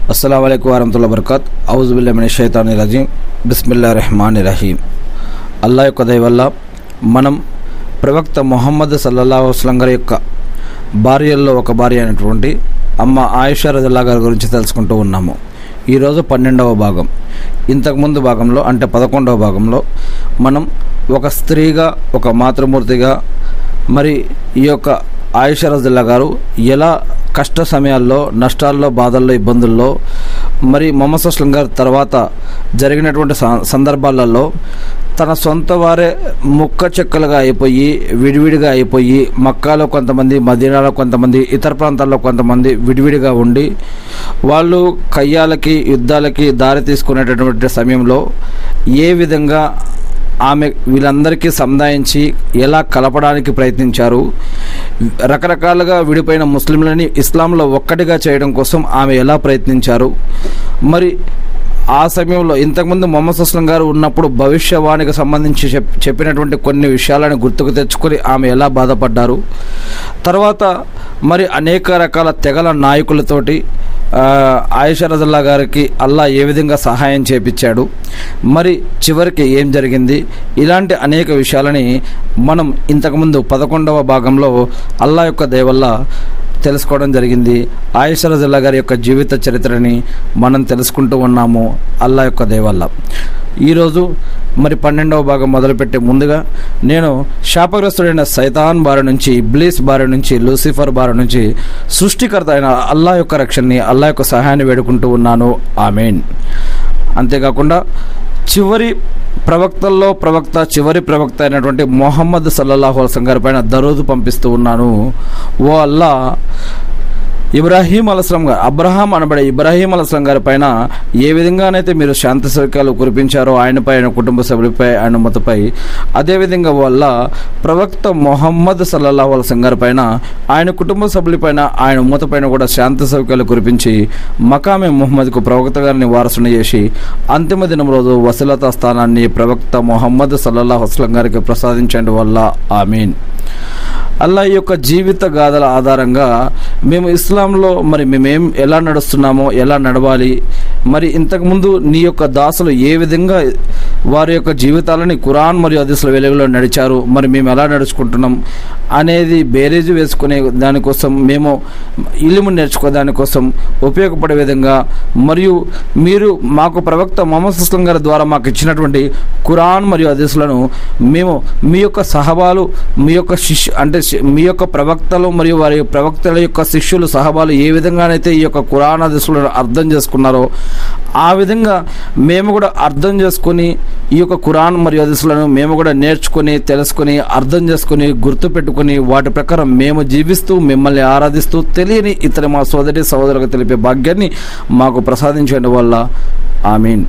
అస్సలం అయికు వరహతుల్లా బర్కాత్ ఔజుబుల్లామిన షైతాని రజీం బిస్మిల్లా రెహమాన్ రహీం అల్లా యొక్క దయ వల్ల మనం ప్రవక్త మొహమ్మద్ సల్లల్లా వస్లం గారి యొక్క భార్యల్లో ఒక భార్య అయినటువంటి అమ్మ ఆయిషా రజల్లా గారి గురించి తెలుసుకుంటూ ఉన్నాము ఈరోజు పన్నెండవ భాగం ఇంతకుముందు భాగంలో అంటే పదకొండవ భాగంలో మనం ఒక స్త్రీగా ఒక మాతృమూర్తిగా మరి ఈ యొక్క ఆయిషా రజల్లా గారు ఎలా కష్ట సమయాల్లో నష్టాల్లో బాధల్లో ఇబ్బందుల్లో మరి మొహమ్మద్ అస్లం గారి తర్వాత జరిగినటువంటి స- సందర్భాలలో తన సొంత వారే ముక్క చెక్కలుగా అయిపోయి విడివిడిగా అయిపోయి మక్కాలో కొంతమంది మదీనాలో కొంతమంది ఇతర ప్రాంతాల్లో కొంతమంది విడివిడిగా ఉండి వాళ్ళు కయ్యాలకి యుద్ధాలకి దారి తీసుకునేటటువంటి సమయంలో ఏ విధంగా ఆమె వీళ్ళందరికీ సముదాయించి ఎలా కలపడానికి ప్రయత్నించారు రకరకాలుగా విడిపోయిన ముస్లింలని ఇస్లాంలో ఒక్కటిగా చేయడం కోసం ఆమె ఎలా ప్రయత్నించారు మరి ఆ సమయంలో ఇంతకుముందు మొహమ్మద్ అస్లం గారు ఉన్నప్పుడు భవిష్యవాణికి సంబంధించి చెప్ చెప్పినటువంటి కొన్ని విషయాలను గుర్తుకు తెచ్చుకొని ఆమె ఎలా బాధపడ్డారు తర్వాత మరి అనేక రకాల తెగల నాయకులతోటి ఆ, ఆయిషా రజల్లా గారికి అల్లా ఏ విధంగా సహాయం చేపించాడు మరి చివరికి ఏం జరిగింది ఇలాంటి అనేక విషయాలని మనం ఇంతకుముందు పదకొండవ భాగంలో అల్లా యొక్క దయవల్ల తెలుసుకోవడం జరిగింది ఆయిషా రజల్లా గారి యొక్క జీవిత చరిత్రని మనం తెలుసుకుంటూ ఉన్నాము అల్లా యొక్క దయవల్ల ఈరోజు మరి పన్నెండవ భాగం మొదలుపెట్టే ముందుగా నేను శాపగ్రస్తుడైన సైతాన్ బారి నుంచి ఇబ్లీస్ బారి నుంచి లూసిఫర్ బారి నుంచి సృష్టికర్త అయిన అల్లా యొక్క రక్షణని అల్లా యొక్క సహాయాన్ని వేడుకుంటూ ఉన్నాను ఆమెన్ అంతేకాకుండా చివరి ప్రవక్తల్లో ప్రవక్త చివరి ప్రవక్త అయినటువంటి మొహమ్మద్ సల్లల్లాహు అల్సం గారి పైన దరోదు పంపిస్తూ ఉన్నాను ఓ అల్లా ఇబ్రాహీం అలస్లం గారు అబ్రహాం అనబడే ఇబ్రాహీం అలస్లం గారి పైన ఏ విధంగానైతే మీరు శాంతి సౌక్యాలు కురిపించారో ఆయనపై ఆయన కుటుంబ సభ్యులపై ఆయన మతపై అదేవిధంగా వల్ల ప్రవక్త మొహమ్మద్ సల్లల్లాహు అలసం గారి పైన ఆయన కుటుంబ సభ్యులపైన ఆయన మూతపైన కూడా శాంతి సౌక్యాలు కురిపించి మకామే ముహమ్మద్కు ప్రవక్త గారిని వారసుని చేసి అంతిమ దినం రోజు వసలత స్థానాన్ని ప్రవక్త మొహమ్మద్ సల్లల్లాహు అస్లం గారికి ప్రసాదించండి వల్ల ఆమీన్ అల్లా ఈ యొక్క జీవిత గాథల ఆధారంగా మేము ఇస్లాంలో మరి మేమేం ఎలా నడుస్తున్నామో ఎలా నడవాలి మరి ఇంతకుముందు నీ యొక్క దాసులు ఏ విధంగా వారి యొక్క జీవితాలని ఖురాన్ మరియు హదీసుల వెలుగులో నడిచారు మరి మేము ఎలా నడుచుకుంటున్నాం అనేది బేరేజు వేసుకునే దానికోసం మేము ఇల్లుము నేర్చుకో దానికోసం ఉపయోగపడే విధంగా మరియు మీరు మాకు ప్రవక్త మొహమ్మద్ సుస్లం గారి ద్వారా మాకు ఇచ్చినటువంటి ఖురాన్ మరియు హదీసులను మేము మీ యొక్క సహబాలు మీ యొక్క శిష్యు అంటే శి- మీ యొక్క ప్రవక్తలు మరియు వారి ప్రవక్తల యొక్క శిష్యులు సహబాలు ఏ విధంగానైతే ఈ యొక్క ఖురాన్ హదీసులను అర్థం చేసుకున్నారో ఆ విధంగా మేము కూడా అర్థం చేసుకొని ఈ యొక్క ఖురాన్ మరియు హదీసులను మేము కూడా నేర్చుకొని తెలుసుకొని అర్థం చేసుకొని గుర్తుపెట్టుకొని వాటి ప్రకారం మేము జీవిస్తూ మిమ్మల్ని ఆరాధిస్తూ తెలియని ఇతర మా సోదరి సహోదరులకు తెలిపే భాగ్యాన్ని మాకు ప్రసాదించడం వల్ల ఆమీన్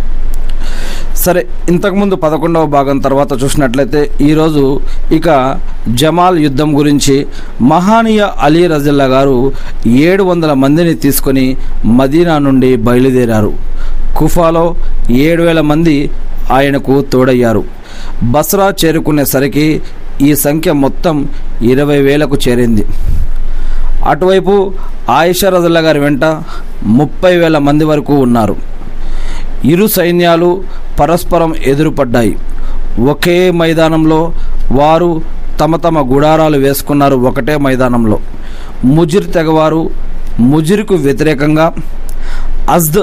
సరే ఇంతకుముందు పదకొండవ భాగం తర్వాత చూసినట్లయితే ఈరోజు ఇక జమాల్ యుద్ధం గురించి మహానీయ అలీ రజల్లా గారు ఏడు వందల మందిని తీసుకొని మదీనా నుండి బయలుదేరారు కుఫాలో ఏడు వేల మంది ఆయనకు తోడయ్యారు బస్రా చేరుకునేసరికి ఈ సంఖ్య మొత్తం ఇరవై వేలకు చేరింది అటువైపు ఆయిషా రజల్లా గారి వెంట ముప్పై వేల మంది వరకు ఉన్నారు ఇరు సైన్యాలు పరస్పరం ఎదురుపడ్డాయి ఒకే మైదానంలో వారు తమ తమ గుడారాలు వేసుకున్నారు ఒకటే మైదానంలో ముజిర్ తెగవారు ముజిర్కు వ్యతిరేకంగా అజ్ద్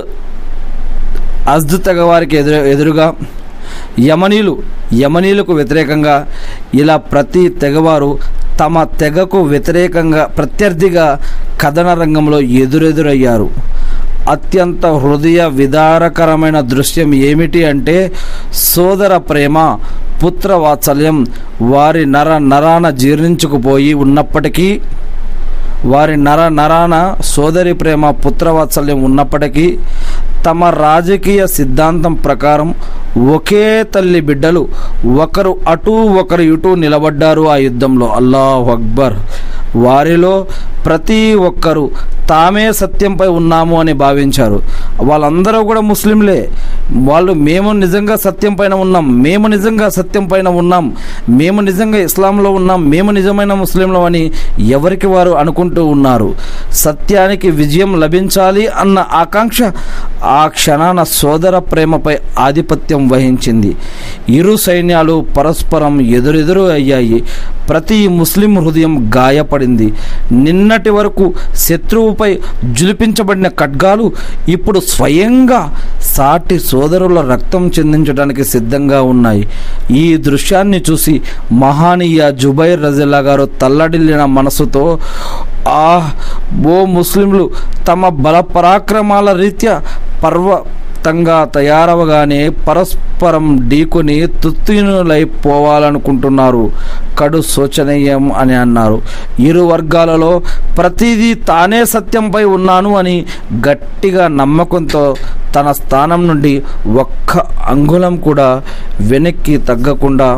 అజ్ద్ తెగవారికి ఎదురు ఎదురుగా యమనీలు యమనీలకు వ్యతిరేకంగా ఇలా ప్రతి తెగవారు తమ తెగకు వ్యతిరేకంగా ప్రత్యర్థిగా కథన రంగంలో ఎదురెదురయ్యారు అత్యంత హృదయ విదారకరమైన దృశ్యం ఏమిటి అంటే సోదర ప్రేమ పుత్ర వాత్సల్యం వారి నర నరాన జీర్ణించుకుపోయి ఉన్నప్పటికీ వారి నర నరాన సోదరి ప్రేమ పుత్రవాత్సల్యం ఉన్నప్పటికీ తమ రాజకీయ సిద్ధాంతం ప్రకారం ఒకే తల్లి బిడ్డలు ఒకరు అటు ఒకరు ఇటు నిలబడ్డారు ఆ యుద్ధంలో అల్లాహ్ అక్బర్ వారిలో ప్రతి ఒక్కరూ తామే సత్యంపై ఉన్నాము అని భావించారు వాళ్ళందరూ కూడా ముస్లింలే వాళ్ళు మేము నిజంగా సత్యం పైన ఉన్నాం మేము నిజంగా సత్యం పైన ఉన్నాం మేము నిజంగా ఇస్లాంలో ఉన్నాం మేము నిజమైన ముస్లింలు అని ఎవరికి వారు అనుకుంటూ ఉన్నారు సత్యానికి విజయం లభించాలి అన్న ఆకాంక్ష ఆ క్షణాన సోదర ప్రేమపై ఆధిపత్యం వహించింది ఇరు సైన్యాలు పరస్పరం ఎదురెదురు అయ్యాయి ప్రతి ముస్లిం హృదయం గాయపడింది నిన్నటి వరకు శత్రువుపై జులిపించబడిన ఖడ్గాలు ఇప్పుడు స్వయంగా సాటి సోదరుల రక్తం చెందించడానికి సిద్ధంగా ఉన్నాయి ఈ దృశ్యాన్ని చూసి మహానీయ జుబైర్ రజిల్లా గారు తల్లడిల్లిన మనసుతో ఆ ఓ ముస్లింలు తమ బల పరాక్రమాల రీత్యా పర్వతంగా తయారవగానే పరస్పరం ఢీకొని తుత్తినులైపోవాలనుకుంటున్నారు కడు శోచనీయం అని అన్నారు ఇరు వర్గాలలో ప్రతిదీ తానే సత్యంపై ఉన్నాను అని గట్టిగా నమ్మకంతో తన స్థానం నుండి ఒక్క అంగుళం కూడా వెనక్కి తగ్గకుండా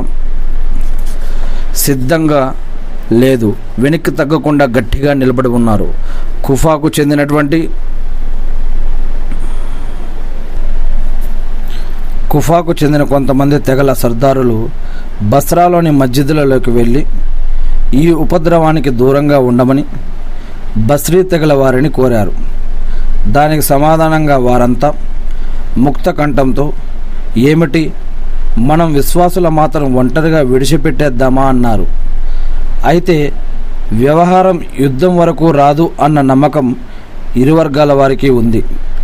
సిద్ధంగా లేదు వెనక్కి తగ్గకుండా గట్టిగా నిలబడి ఉన్నారు కుఫాకు చెందినటువంటి కుఫాకు చెందిన కొంతమంది తెగల సర్దారులు బస్రాలోని మస్జిదులలోకి వెళ్ళి ఈ ఉపద్రవానికి దూరంగా ఉండమని బస్రీ తెగల వారిని కోరారు దానికి సమాధానంగా వారంతా ముక్త కంఠంతో ఏమిటి మనం విశ్వాసుల మాత్రం ఒంటరిగా విడిచిపెట్టేద్దామా అన్నారు అయితే వ్యవహారం యుద్ధం వరకు రాదు అన్న నమ్మకం ఇరు వర్గాల వారికి ఉంది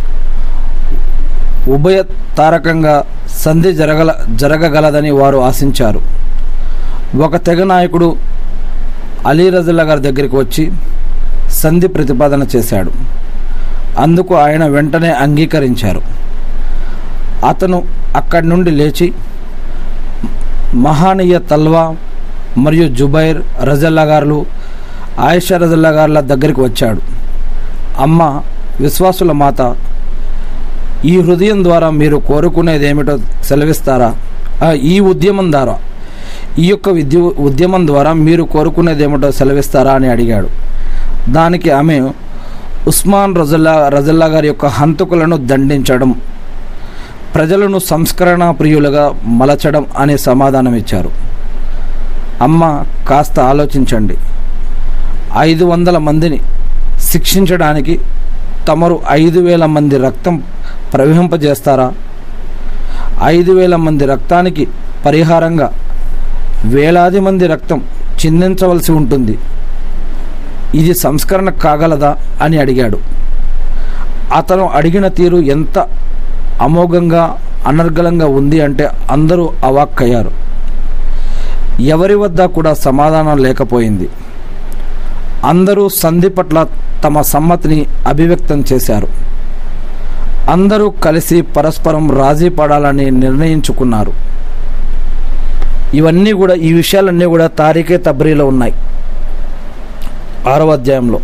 ఉభయ తారకంగా సంధి జరగల జరగగలదని వారు ఆశించారు ఒక తెగ నాయకుడు అలీ రజుల్లా గారి దగ్గరికి వచ్చి సంధి ప్రతిపాదన చేశాడు అందుకు ఆయన వెంటనే అంగీకరించారు అతను అక్కడి నుండి లేచి మహానీయ తల్వా మరియు జుబైర్ రజల్లా గారులు ఆయిషా రజల్లా గారుల దగ్గరికి వచ్చాడు అమ్మ విశ్వాసుల మాత ఈ హృదయం ద్వారా మీరు కోరుకునేది ఏమిటో సెలవిస్తారా ఆ, ఈ ఉద్యమం ద్వారా ఈ యొక్క విద్య ఉద్యమం ద్వారా మీరు కోరుకునేది ఏమిటో సెలవిస్తారా అని అడిగాడు దానికి ఆమె ఉస్మాన్ రజల్లా రజల్లా గారి యొక్క హంతకులను దండించడం ప్రజలను సంస్కరణ ప్రియులుగా మలచడం అనే సమాధానం ఇచ్చారు అమ్మ కాస్త ఆలోచించండి ఐదు వందల మందిని శిక్షించడానికి తమరు ఐదు వేల మంది రక్తం ప్రవహింపజేస్తారా ఐదు వేల మంది రక్తానికి పరిహారంగా వేలాది మంది రక్తం చిందించవలసి ఉంటుంది ఇది సంస్కరణ కాగలదా అని అడిగాడు అతను అడిగిన తీరు ఎంత అమోఘంగా అనర్గళంగా ఉంది అంటే అందరూ అవాక్కయ్యారు ఎవరి వద్ద కూడా సమాధానం లేకపోయింది అందరూ సంధి పట్ల తమ సమ్మతిని అభివ్యక్తం చేశారు అందరూ కలిసి పరస్పరం రాజీ పడాలని నిర్ణయించుకున్నారు ఇవన్నీ కూడా ఈ విషయాలన్నీ కూడా తారీఖే తబ్రీలో ఉన్నాయి ఆరవ అధ్యాయంలో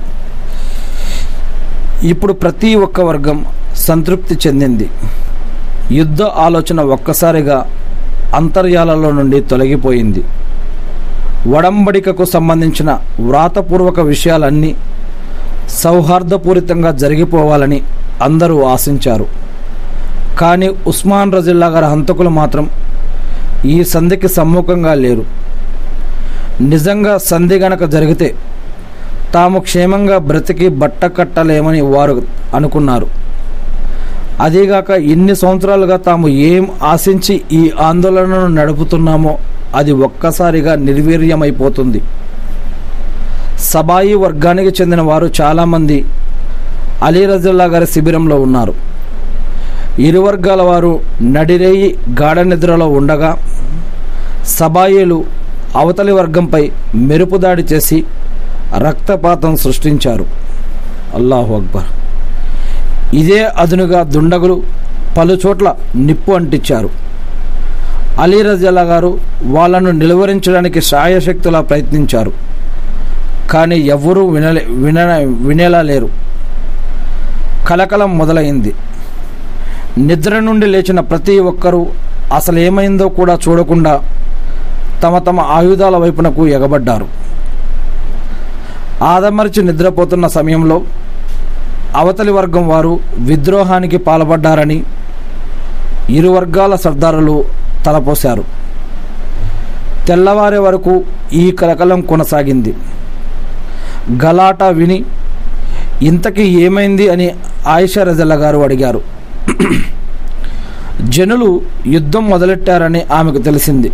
ఇప్పుడు ప్రతి ఒక్క వర్గం సంతృప్తి చెందింది యుద్ధ ఆలోచన ఒక్కసారిగా అంతర్యాలలో నుండి తొలగిపోయింది వడంబడికకు సంబంధించిన వ్రాతపూర్వక విషయాలన్నీ సౌహార్దపూరితంగా జరిగిపోవాలని అందరూ ఆశించారు కానీ ఉస్మాన్ రజిల్లా గారి హంతకులు మాత్రం ఈ సంధికి సమ్ముఖంగా లేరు నిజంగా సంధి గనక జరిగితే తాము క్షేమంగా బ్రతికి బట్ట కట్టలేమని వారు అనుకున్నారు అదీగాక ఇన్ని సంవత్సరాలుగా తాము ఏం ఆశించి ఈ ఆందోళనను నడుపుతున్నామో అది ఒక్కసారిగా నిర్వీర్యమైపోతుంది సబాయి వర్గానికి చెందిన వారు చాలామంది అలీ రజల్లా గారి శిబిరంలో ఉన్నారు ఇరు వర్గాల వారు నడిరేయి గాఢ నిద్రలో ఉండగా సబాయిలు అవతలి వర్గంపై మెరుపు దాడి చేసి రక్తపాతం సృష్టించారు అల్లాహు అక్బర్ ఇదే అదునుగా దుండగులు పలుచోట్ల నిప్పు అంటించారు అలీ రజల్లా గారు వాళ్ళను నిలువరించడానికి శాయశక్తులా ప్రయత్నించారు కానీ ఎవ్వరూ వినలే విన వినేలా లేరు కలకలం మొదలైంది నిద్ర నుండి లేచిన ప్రతి ఒక్కరూ అసలు ఏమైందో కూడా చూడకుండా తమ తమ ఆయుధాల వైపునకు ఎగబడ్డారు ఆదమరిచి నిద్రపోతున్న సమయంలో అవతలి వర్గం వారు విద్రోహానికి పాల్పడ్డారని ఇరు వర్గాల సర్దారులు తలపోశారు తెల్లవారే వరకు ఈ కలకలం కొనసాగింది గలాటా విని ఇంతకీ ఏమైంది అని ఆయిషా రజల్లా గారు అడిగారు జనులు యుద్ధం మొదలెట్టారని ఆమెకు తెలిసింది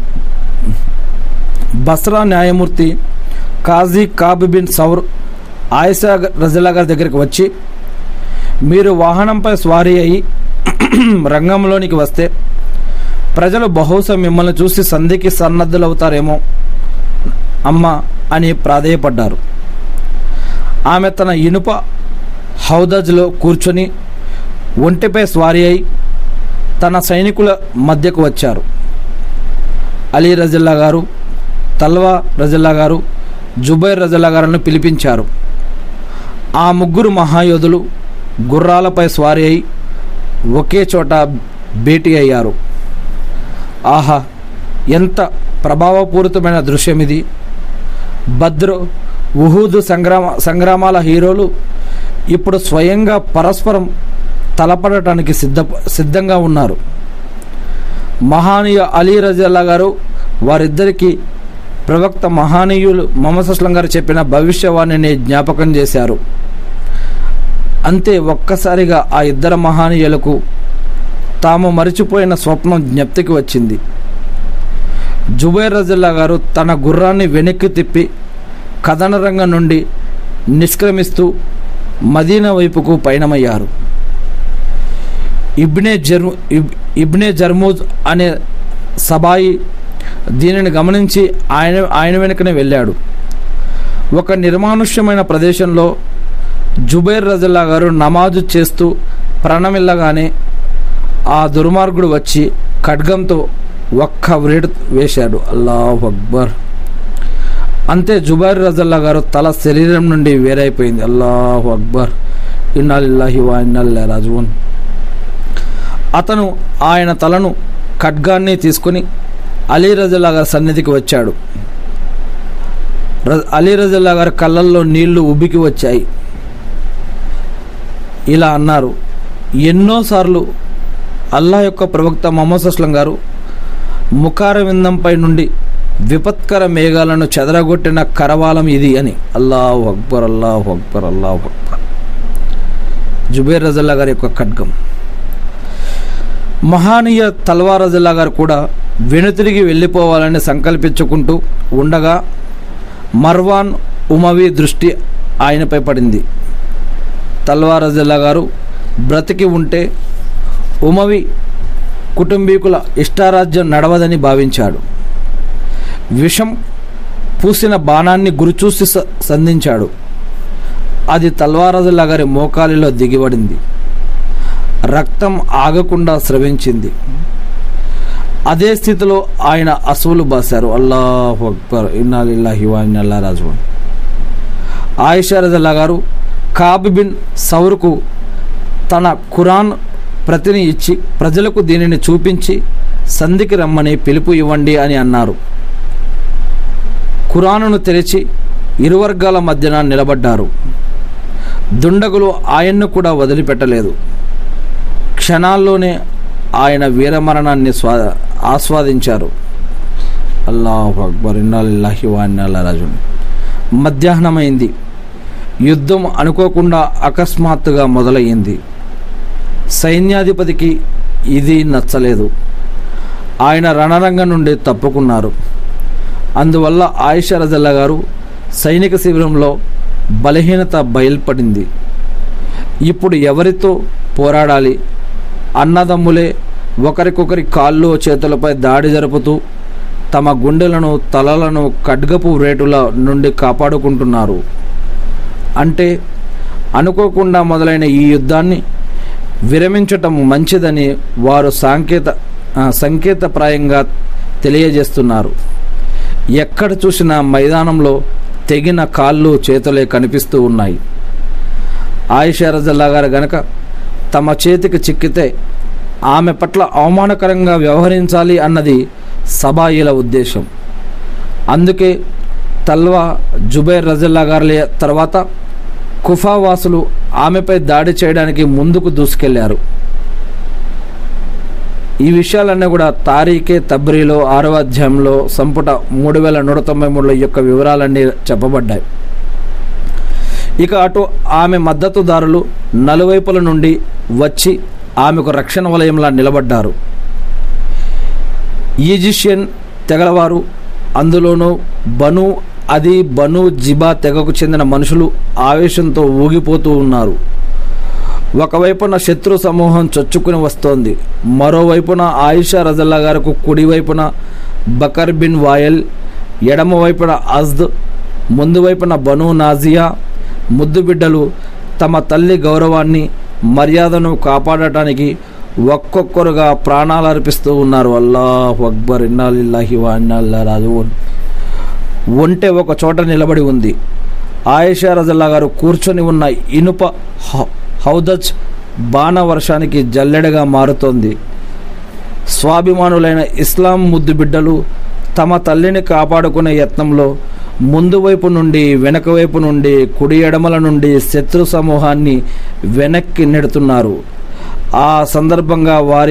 బస్రా న్యాయమూర్తి కాజీ కాబ్ బిన్ సౌర్ ఆయిషా రజల్లా గారి దగ్గరికి వచ్చి మీరు వాహనంపై స్వారీ అయి రంగంలోనికి వస్తే ప్రజలు బహుశా మిమ్మల్ని చూసి సంధికి సన్నద్ధులవుతారేమో అమ్మ అని ప్రాధేయపడ్డారు ఆమె తన ఇనుప హౌదజ్లో కూర్చొని ఒంటిపై స్వారీ అయి తన సైనికుల మధ్యకు వచ్చారు అలీ రజిల్లా గారు తల్వా రజిల్లా గారు జుబైర్ రజిల్లా గారులను పిలిపించారు ఆ ముగ్గురు మహాయోధులు గుర్రాలపై స్వారీ అయి ఒకే చోట భేటీ అయ్యారు ఆహా ఎంత ప్రభావపూరితమైన దృశ్యం ఇది భద్ర ఉహూదు సంగ్రామ సంగ్రామాల హీరోలు ఇప్పుడు స్వయంగా పరస్పరం తలపడటానికి సిద్ధ సిద్ధంగా ఉన్నారు మహానీయ అలీ రజల్లా గారు వారిద్దరికీ ప్రవక్త మహానీయులు మొహమ్మద్ అస్లం గారు చెప్పిన భవిష్యవాణిని జ్ఞాపకం చేశారు అంతే ఒక్కసారిగా ఆ ఇద్దరు మహానీయులకు తాము మరిచిపోయిన స్వప్నం జ్ఞప్తికి వచ్చింది జుబైర్ రజల్లా గారు తన గుర్రాన్ని వెనక్కి తిప్పి కథన రంగం నుండి నిష్క్రమిస్తూ మదీనా వైపుకు పయనమయ్యారు ఇబ్నే జర్ ఇబ్- ఇబ్నే జర్మూజ్ అనే సబాయి దీనిని గమనించి ఆయన ఆయన వెనుకనే వెళ్ళాడు ఒక నిర్మానుష్యమైన ప్రదేశంలో జుబైర్ రజల్లా గారు నమాజు చేస్తూ ప్రణమిల్లగానే ఆ దుర్మార్గుడు వచ్చి ఖడ్గంతో ఒక్క వ్రేడు వేశాడు అల్లాహ్ అక్బర్ అంతే జుబైర్ రజల్లా గారు తల శరీరం నుండి వేరైపోయింది అల్లాహు అక్బర్ ఇన్నాలిల్లాహి వా ఇన్నాల్లా రాజువన్ అతను ఆయన తలను ఖడ్గాన్ని తీసుకుని అలీ రజల్లా గారి సన్నిధికి వచ్చాడు ర- అలీ రజల్లా గారి కళ్ళల్లో నీళ్లు ఉబ్బికి వచ్చాయి ఇలా అన్నారు ఎన్నోసార్లు అల్లా యొక్క ప్రవక్త మొహమ్మద్ అస్లం గారు ముఖార విందంపై నుండి విపత్కర మేఘాలను చెదరగొట్టిన కరవాలం ఇది అని అల్లాహు అక్బర్ అల్లాహు అక్బర్ అల్లాహు అక్బర్ జుబేర్ రజల్లా గారి యొక్క ఖడ్గం మహానీయ తల్వార్ రజల్లా గారు కూడా వెనుతిరిగి వెళ్ళిపోవాలని సంకల్పించుకుంటూ ఉండగా మర్వాన్ ఉమవి దృష్టి ఆయనపై పడింది తల్వార్ రజల్లా గారు బ్రతికి ఉంటే ఉమవి కుటుంబీకుల ఇష్టారాజ్యం నడవదని భావించాడు విషం పూసిన బాణాన్ని గురిచూసి స- సంధించాడు అది తల్వారజుల్లా గారి మోకాలిలో దిగిపడింది రక్తం ఆగకుండా స్రవించింది అదే స్థితిలో ఆయన అసువులు బాశారు అల్లాహు అక్బర్ ఇన్నాలిల్లాహి వా ఇన్నల్లా రాజు ఆయిషా రజల్లా గారు కాబ్ బిన్ సౌరుకు తన ఖురాన్ ప్రతిని ఇచ్చి ప్రజలకు దీనిని చూపించి సంధికి రమ్మని పిలుపు ఇవ్వండి అని అన్నారు ఖురానును తెరిచి ఇరు వర్గాల మధ్యన నిలబడ్డారు దుండగులు ఆయన్ను కూడా వదిలిపెట్టలేదు క్షణాల్లోనే ఆయన వీరమరణాన్ని స్వా ఆస్వాదించారు అల్లాహు అక్బర్ ఇన్నాళ్ళి వాణ్యాల రాజు మధ్యాహ్నమైంది యుద్ధం అనుకోకుండా అకస్మాత్తుగా మొదలయ్యింది సైన్యాధిపతికి ఇది నచ్చలేదు ఆయన రణరంగం నుండి తప్పుకున్నారు అందువల్ల ఆయిషా రజల్లా గారు సైనిక శిబిరంలో బలహీనత బయల్పడింది ఇప్పుడు ఎవరితో పోరాడాలి అన్నదమ్ములే ఒకరికొకరి కాళ్ళు చేతులపై దాడి జరుపుతూ తమ గుండెలను తలలను ఖడ్గపు రేటుల నుండి కాపాడుకుంటున్నారు అంటే అనుకోకుండా మొదలైన ఈ యుద్ధాన్ని విరమించటం మంచిదని వారు సాంకేత ఆ, సంకేతప్రాయంగా తెలియజేస్తున్నారు ఎక్కడ చూసినా మైదానంలో తెగిన కాళ్ళు చేతులే కనిపిస్తూ ఉన్నాయి ఆయిషా రజల్లా గారు గనక తమ చేతికి చిక్కితే ఆమె పట్ల అవమానకరంగా వ్యవహరించాలి అన్నది సబాయిల ఉద్దేశం అందుకే తల్వా జుబైర్ రజల్లా గారి తర్వాత కుఫా వాసులు ఆమెపై దాడి చేయడానికి ముందుకు దూసుకెళ్లారు ఈ విషయాలన్నీ కూడా తారీఖే తబ్రీలో ఆరవ అధ్యాయంలో సంపుట మూడు వేల నూట తొంభై మూడులో యొక్క వివరాలన్నీ చెప్పబడ్డాయి ఇక అటు ఆమె మద్దతుదారులు నలువైపుల నుండి వచ్చి ఆమెకు రక్షణ వలయంలా నిలబడ్డారు ఈజిషియన్ తెగలవారు అందులోనూ బను అది బను జిబా తెగకు చెందిన మనుషులు ఆవేశంతో ఊగిపోతూ ఉన్నారు ఒకవైపున శత్రు సమూహం చొచ్చుకుని వస్తోంది మరోవైపున ఆయిషా రజల్లా గారికి కుడివైపున బకర్ బిన్ వాయల్ ఎడమ వైపున అజ్ద్ ముందు వైపున బను నాజియా ముద్దు బిడ్డలు తమ తల్లి గౌరవాన్ని మర్యాదను కాపాడటానికి ఒక్కొక్కరుగా ప్రాణాలు అర్పిస్తూ ఉన్నారు అల్లాహ్ అక్బర్ ఇన్నాలిల్లాహి వాయినాల్లా రాజు ఒంటె ఒక చోట నిలబడి ఉంది ఆయేషా రజల్లా గారు కూర్చొని ఉన్న ఇనుప హ- హౌదజ్ బాణ వర్షానికి జల్లెడగా మారుతోంది స్వాభిమానులైన ఇస్లాం ముద్దు బిడ్డలు తమ తల్లిని కాపాడుకునే యత్నంలో ముందు వైపు నుండి వెనక వైపు నుండి కుడి ఎడమల నుండి శత్రు సమూహాన్ని వెనక్కి నెడుతున్నారు ఆ సందర్భంగా వారి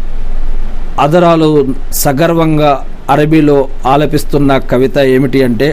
అదరాలు సగర్వంగా అరబీలో ఆలపిస్తున్న కవిత ఏమిటి అంటే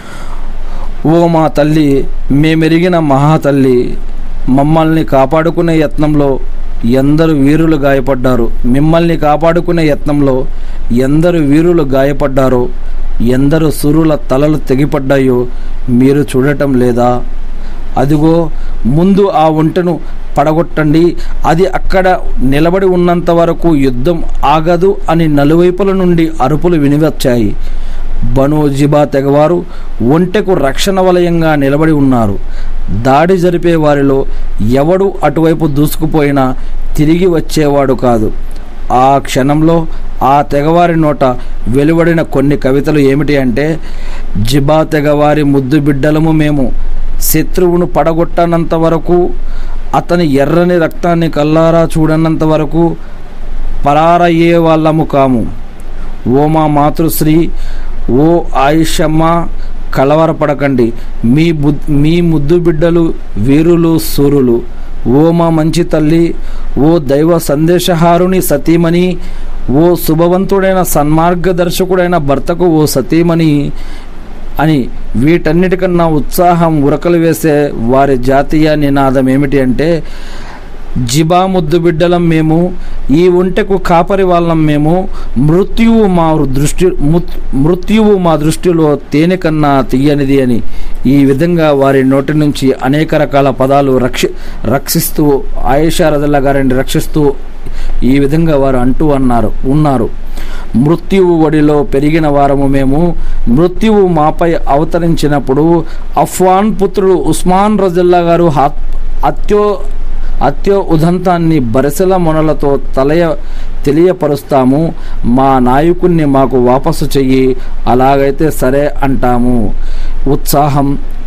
ఓ మా తల్లి మేమెరిగిన మహాతల్లి మమ్మల్ని కాపాడుకునే యత్నంలో ఎందరు వీరులు గాయపడ్డారు మిమ్మల్ని కాపాడుకునే యత్నంలో ఎందరు వీరులు గాయపడ్డారో ఎందరు సురుల తలలు తెగిపడ్డాయో మీరు చూడటం లేదా అదిగో ముందు ఆ ఒంటెను పడగొట్టండి అది అక్కడ నిలబడి ఉన్నంత వరకు యుద్ధం ఆగదు అని నలువైపుల నుండి అరుపులు వినివచ్చాయి బను జిబా తెగవారు ఒంటెకు రక్షణ వలయంగా నిలబడి ఉన్నారు దాడి జరిపే వారిలో ఎవడు అటువైపు దూసుకుపోయినా తిరిగి వచ్చేవాడు కాదు ఆ క్షణంలో ఆ తెగవారి నోట వెలువడిన కొన్ని కవితలు ఏమిటి అంటే జిబా తెగవారి ముద్దు బిడ్డలము మేము శత్రువును పడగొట్టనంత వరకు అతని ఎర్రని రక్తాన్ని కల్లారా చూడనంత వరకు పరారయ్యే వాళ్ళము కాము ఓ మా మాతృశ్రీ ఓ ఆయుషమ్మ కలవరపడకండి మీ బుద్ మీ ముద్దు బిడ్డలు వీరులు సూరులు ఓ మా మంచి తల్లి ఓ దైవ సందేశహారుని సతీమణి ఓ శుభవంతుడైన సన్మార్గదర్శకుడైన భర్తకు ఓ సతీమణి అని వీటన్నిటికన్నా ఉత్సాహం ఉరకలు వేసే వారి జాతీయ నినాదం ఏమిటి అంటే జిబా ముద్దు బిడ్డలం మేము ఈ ఒంటెకు కాపరి వాళ్ళం మేము మృత్యువు మా దృష్టి ముత్- మృత్యువు మా దృష్టిలో తేనె కన్నా తీయనిది అని ఈ విధంగా వారి నోటి నుంచి అనేక రకాల పదాలు రక్షి రక్షిస్తూ ఆయేషా రజల్లా గారిని రక్షిస్తూ ఈ విధంగా వారు అంటూ అన్నారు ఉన్నారు మృత్యువు ఒడిలో పెరిగిన వారము మేము మృత్యువు మాపై అవతరించినప్పుడు అఫ్వాన్ పుత్రుడు ఉస్మాన్ రజల్లా గారు హాత్ అత్యో అత్యో ఉదంతాన్ని బరిసెల మొనలతో తలయ తెలియపరుస్తాము మా నాయకుణ్ణి మాకు వాపసు చెయ్యి అలాగైతే సరే అంటాము ఉత్సాహం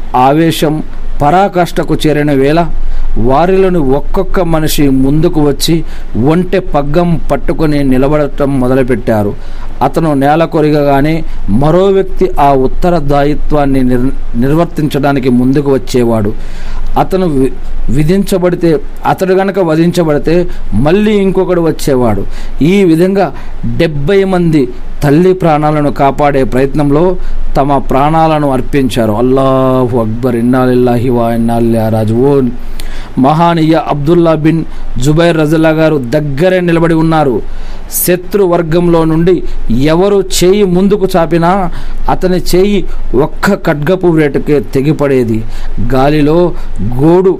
ఆవేశం పరాకాష్ఠకు చేరిన వేళ వారిలోని ఒక్కొక్క మనిషి ముందుకు వచ్చి ఒంటె పగ్గం పట్టుకొని నిలబడటం మొదలుపెట్టారు అతను నేల కొరిగగానే మరో వ్యక్తి ఆ ఉత్తర దాయిత్వాన్ని నిర్ నిర్వర్తించడానికి ముందుకు వచ్చేవాడు అతను వి- విధించబడితే అతడు గనక వధించబడితే మళ్ళీ ఇంకొకడు వచ్చేవాడు ఈ విధంగా డెబ్బై మంది తల్లి ప్రాణాలను కాపాడే ప్రయత్నంలో తమ ప్రాణాలను అర్పించారు అల్లాహు అక్బర్ ఇన్నాలిల్లాహి వా ఇన్నాల్లా రాజు ఓ మహానీయ అబ్దుల్లా బిన్ జుబైర్ రజల్లా గారు దగ్గరే నిలబడి ఉన్నారు శత్రు వర్గంలో నుండి ఎవరు చేయి ముందుకు చాపినా అతని చేయి ఒక్క ఖడ్గపు రేటుకే తెగిపడేది గాలిలో గోడు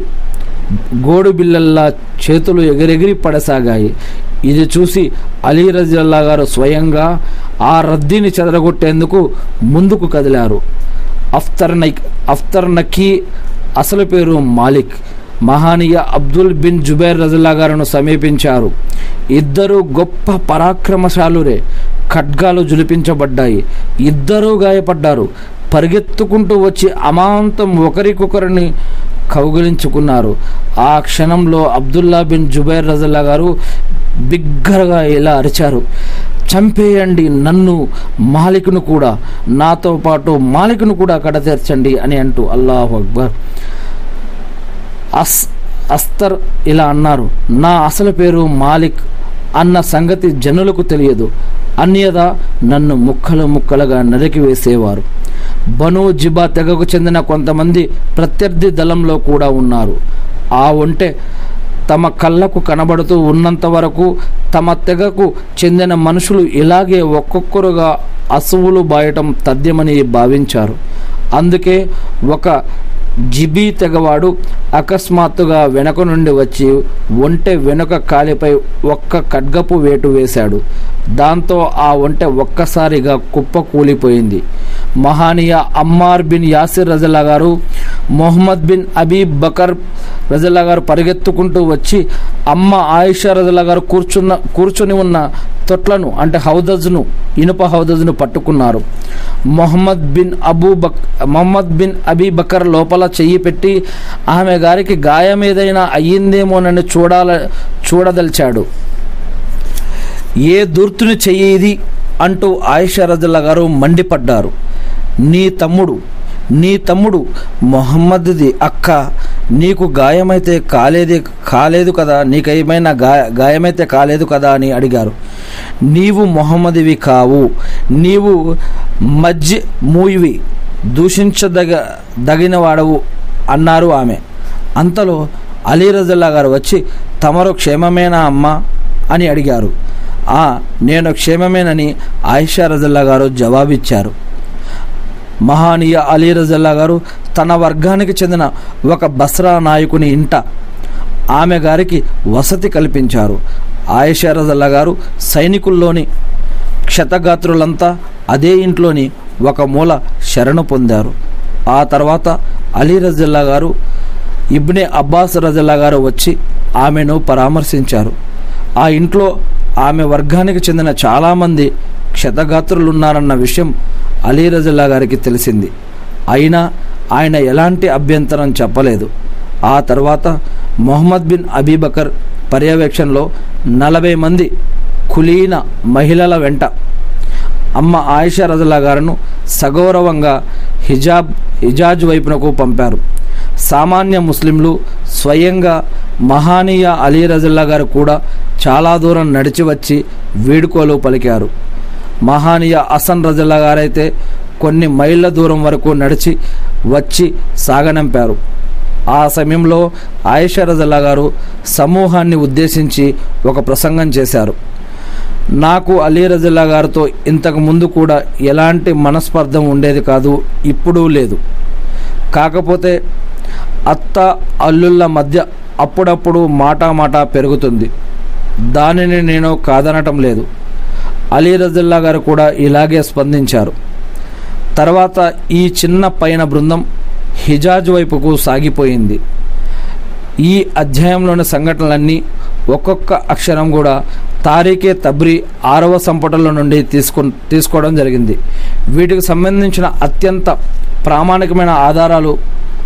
గోడు బిల్లల్లా చేతులు ఎగిరెగిరి పడసాగాయి ఇది చూసి అలీ రజల్లా గారు స్వయంగా ఆ రద్దీని చెదరగొట్టేందుకు ముందుకు కదిలారు అఫ్తర్ నైక్ అఫ్తర్ నకీ అసలు పేరు మాలిక్ మహానీయ అబ్దుల్ బిన్ జుబైర్ రజల్లా గారును సమీపించారు ఇద్దరు గొప్ప పరాక్రమశాలురే ఖడ్గాలు జులిపించబడ్డాయి ఇద్దరూ గాయపడ్డారు పరిగెత్తుకుంటూ వచ్చి అమాంతం ఒకరికొకరిని కౌగిలించుకున్నారు ఆ క్షణంలో అబ్దుల్లా బిన్ జుబైర్ రజల్లా గారు బిగ్గరగా ఇలా అరిచారు చంపేయండి నన్ను మాలికును కూడా నాతో పాటు మాలికును కూడా కడతీర్చండి అని అంటూ అల్లాహు అక్బర్ అస్ అస్తర్ ఇలా అన్నారు నా అసలు పేరు మాలిక్ అన్న సంగతి జనులకు తెలియదు అన్యదా నన్ను ముక్కలు ముక్కలుగా నరికి వేసేవారు బను జిబా తెగకు చెందిన కొంతమంది ప్రత్యర్థి దళంలో కూడా ఉన్నారు ఆ ఒంటె తమ కళ్ళకు కనబడుతూ ఉన్నంత వరకు తమ తెగకు చెందిన మనుషులు ఇలాగే ఒక్కొక్కరుగా అసువులు బాయటం తథ్యమని భావించారు అందుకే ఒక జిబీ తెగవాడు అకస్మాత్తుగా వెనక నుండి వచ్చి ఒంటె వెనుక కాలిపై ఒక్క ఖడ్గపు వేటు వేశాడు దాంతో ఆ ఒంటె ఒక్కసారిగా కుప్ప కూలిపోయింది మహానీయ అమ్మార్ బిన్ యాసిర్ రజల్లా గారు మొహమ్మద్ బిన్ అబీబ్ బకర్ రజల్లా గారు పరిగెత్తుకుంటూ వచ్చి అమ్మ ఆయిషా రజల్లా గారు కూర్చున్న కూర్చుని ఉన్న తొట్లను అంటే హౌదజ్ను ఇనుప హౌదజ్ను పట్టుకున్నారు Muhammad bin Abu Bakr Muhammad bin Abi Bakr లోపల చెయ్యి పెట్టి ఆమె గారికి గాయం ఏదైనా అయ్యిందేమోనని చూడాల చూడదలిచాడు ఏ దుర్తుని చెయ్యి ఇది అంటూ ఆయిషా రజల్లా గారు మండిపడ్డారు నీ తమ్ముడు నీ తమ్ముడు మొహమ్మద్ది అక్క నీకు గాయమైతే కాలేదే కాలేదు కదా నీకేమైనా గా గాయమైతే కాలేదు కదా అని అడిగారు నీవు మొహమ్మదివి కావు నీవు మజ్జి మూయివి దూషించదగ దగిన వాడవు అన్నారు ఆమె అంతలో అలీ రజల్లా గారు వచ్చి తమరు క్షేమమేనా అమ్మా అని అడిగారు ఆ నేను క్షేమమేనని ఆయిషా రజల్లా గారు జవాబిచ్చారు మహానీయ అలీ రజల్లా గారు తన వర్గానికి చెందిన ఒక బస్రా నాయకుని ఇంట ఆమె గారికి వసతి కల్పించారు ఆయిషా రజల్లా గారు సైనికుల్లోని క్షతగాత్రులంతా అదే ఇంట్లోని ఒక మూల శరణు పొందారు ఆ తర్వాత అలీ రజల్లా గారు ఇబ్నే అబ్బాస్ రజల్లా గారు వచ్చి ఆమెను పరామర్శించారు ఆ ఇంట్లో ఆమె వర్గానికి చెందిన చాలామంది క్షతగాత్రులున్నారన్న విషయం అలీ రజల్లా గారికి తెలిసింది అయినా ఆయన ఎలాంటి అభ్యంతరం చెప్పలేదు ఆ తర్వాత మొహమ్మద్ బిన్ అబీబకర్ పర్యవేక్షణలో నలభై మంది కులీన మహిళల వెంట అమ్మ ఆయిషా రజల్లా గారును సగౌరవంగా హిజాబ్ హిజాజ్ వైపునకు పంపారు సామాన్య ముస్లింలు స్వయంగా మహానీయ అలీ రజల్లా గారు కూడా చాలా దూరం నడిచి వచ్చి వీడుకోలు పలికారు మహానీయ హసన్ రజల్లా గారైతే కొన్ని మైళ్ళ దూరం వరకు నడిచి వచ్చి సాగనంపారు ఆ సమయంలో ఆయిషా రజల్లా గారు సమూహాన్ని ఉద్దేశించి ఒక ప్రసంగం చేశారు నాకు అలీ రజల్లా గారితో ఇంతకు ముందు కూడా ఎలాంటి మనస్పర్ధం ఉండేది కాదు ఇప్పుడు లేదు కాకపోతే అత్త అల్లుళ్ళ మధ్య అప్పుడప్పుడు మాటా మాట పెరుగుతుంది దానిని నేను కాదనటం లేదు అలీ రజల్లా గారు కూడా ఇలాగే స్పందించారు తర్వాత ఈ చిన్న పైన బృందం హిజాజ్ వైపుకు సాగిపోయింది ఈ అధ్యాయంలోని సంఘటనలన్నీ ఒక్కొక్క అక్షరం కూడా తారీఖే తబ్రి ఆరవ సంపుటల నుండి తీసుకు తీసుకోవడం జరిగింది వీటికి సంబంధించిన అత్యంత ప్రామాణికమైన ఆధారాలు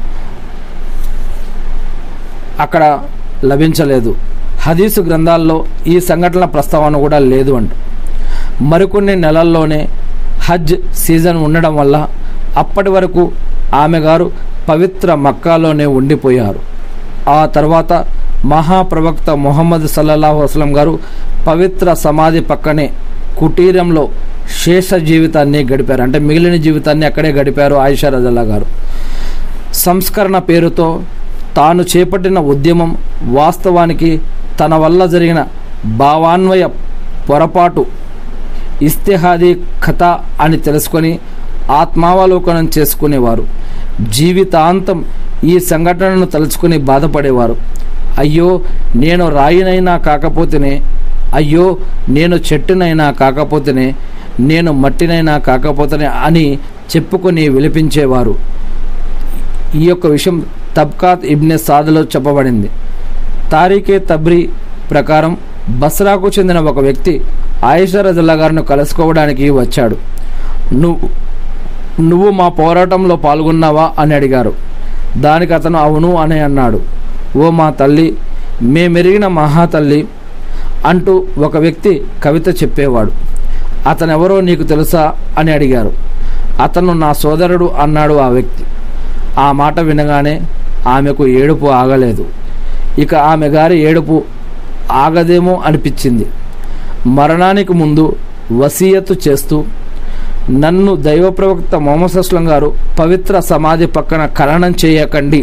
అక్కడ లభించలేదు హదీసు గ్రంథాల్లో ఈ సంఘటనల ప్రస్తావన కూడా లేదు అంట మరికొన్ని నెలల్లోనే హజ్ సీజన్ ఉండడం వల్ల అప్పటి వరకు ఆమె గారు పవిత్ర మక్కాలోనే ఉండిపోయారు ఆ తర్వాత మహాప్రవక్త మొహమ్మద్ సల్లల్లాహు అస్లం గారు పవిత్ర సమాధి పక్కనే కుటీరంలో శేష జీవితాన్ని గడిపారు అంటే మిగిలిన జీవితాన్ని అక్కడే గడిపారు ఆయిషా రజల్లా గారు సంస్కరణ పేరుతో తాను చేపట్టిన ఉద్యమం వాస్తవానికి తన వల్ల జరిగిన భావాన్వయ పొరపాటు ఇస్తిహాదీ కథ అని తెలుసుకొని ఆత్మావలోకనం చేసుకునేవారు జీవితాంతం ఈ సంఘటనను తలుచుకుని బాధపడేవారు అయ్యో నేను రాయినైనా కాకపోతేనే అయ్యో నేను చెట్టునైనా కాకపోతేనే నేను మట్టినైనా కాకపోతేనే అని చెప్పుకొని విలిపించేవారు ఈ యొక్క విషయం తబ్కాత్ ఇబ్నె సాదులో చెప్పబడింది తారీఖే తబ్రి ప్రకారం బస్రాకు చెందిన ఒక వ్యక్తి ఆయిషా రజల్లా గారిని కలుసుకోవడానికి వచ్చాడు నువ్వు నువ్వు మా పోరాటంలో పాల్గొన్నావా అని అడిగారు దానికి అతను అవును అని అన్నాడు ఓ మా తల్లి మేమెరిగిన మహాతల్లి అంటూ ఒక వ్యక్తి కవిత చెప్పేవాడు అతను ఎవరో నీకు తెలుసా అని అడిగారు అతను నా సోదరుడు అన్నాడు ఆ వ్యక్తి ఆ మాట వినగానే ఆమెకు ఏడుపు ఆగలేదు ఇక ఆమె గారి ఏడుపు ఆగదేమో అనిపించింది మరణానికి ముందు వసీయత్తు చేస్తూ నన్ను దైవ ప్రవక్త మొహమ్మద్ అస్లం గారు పవిత్ర సమాధి పక్కన ఖననం చేయకండి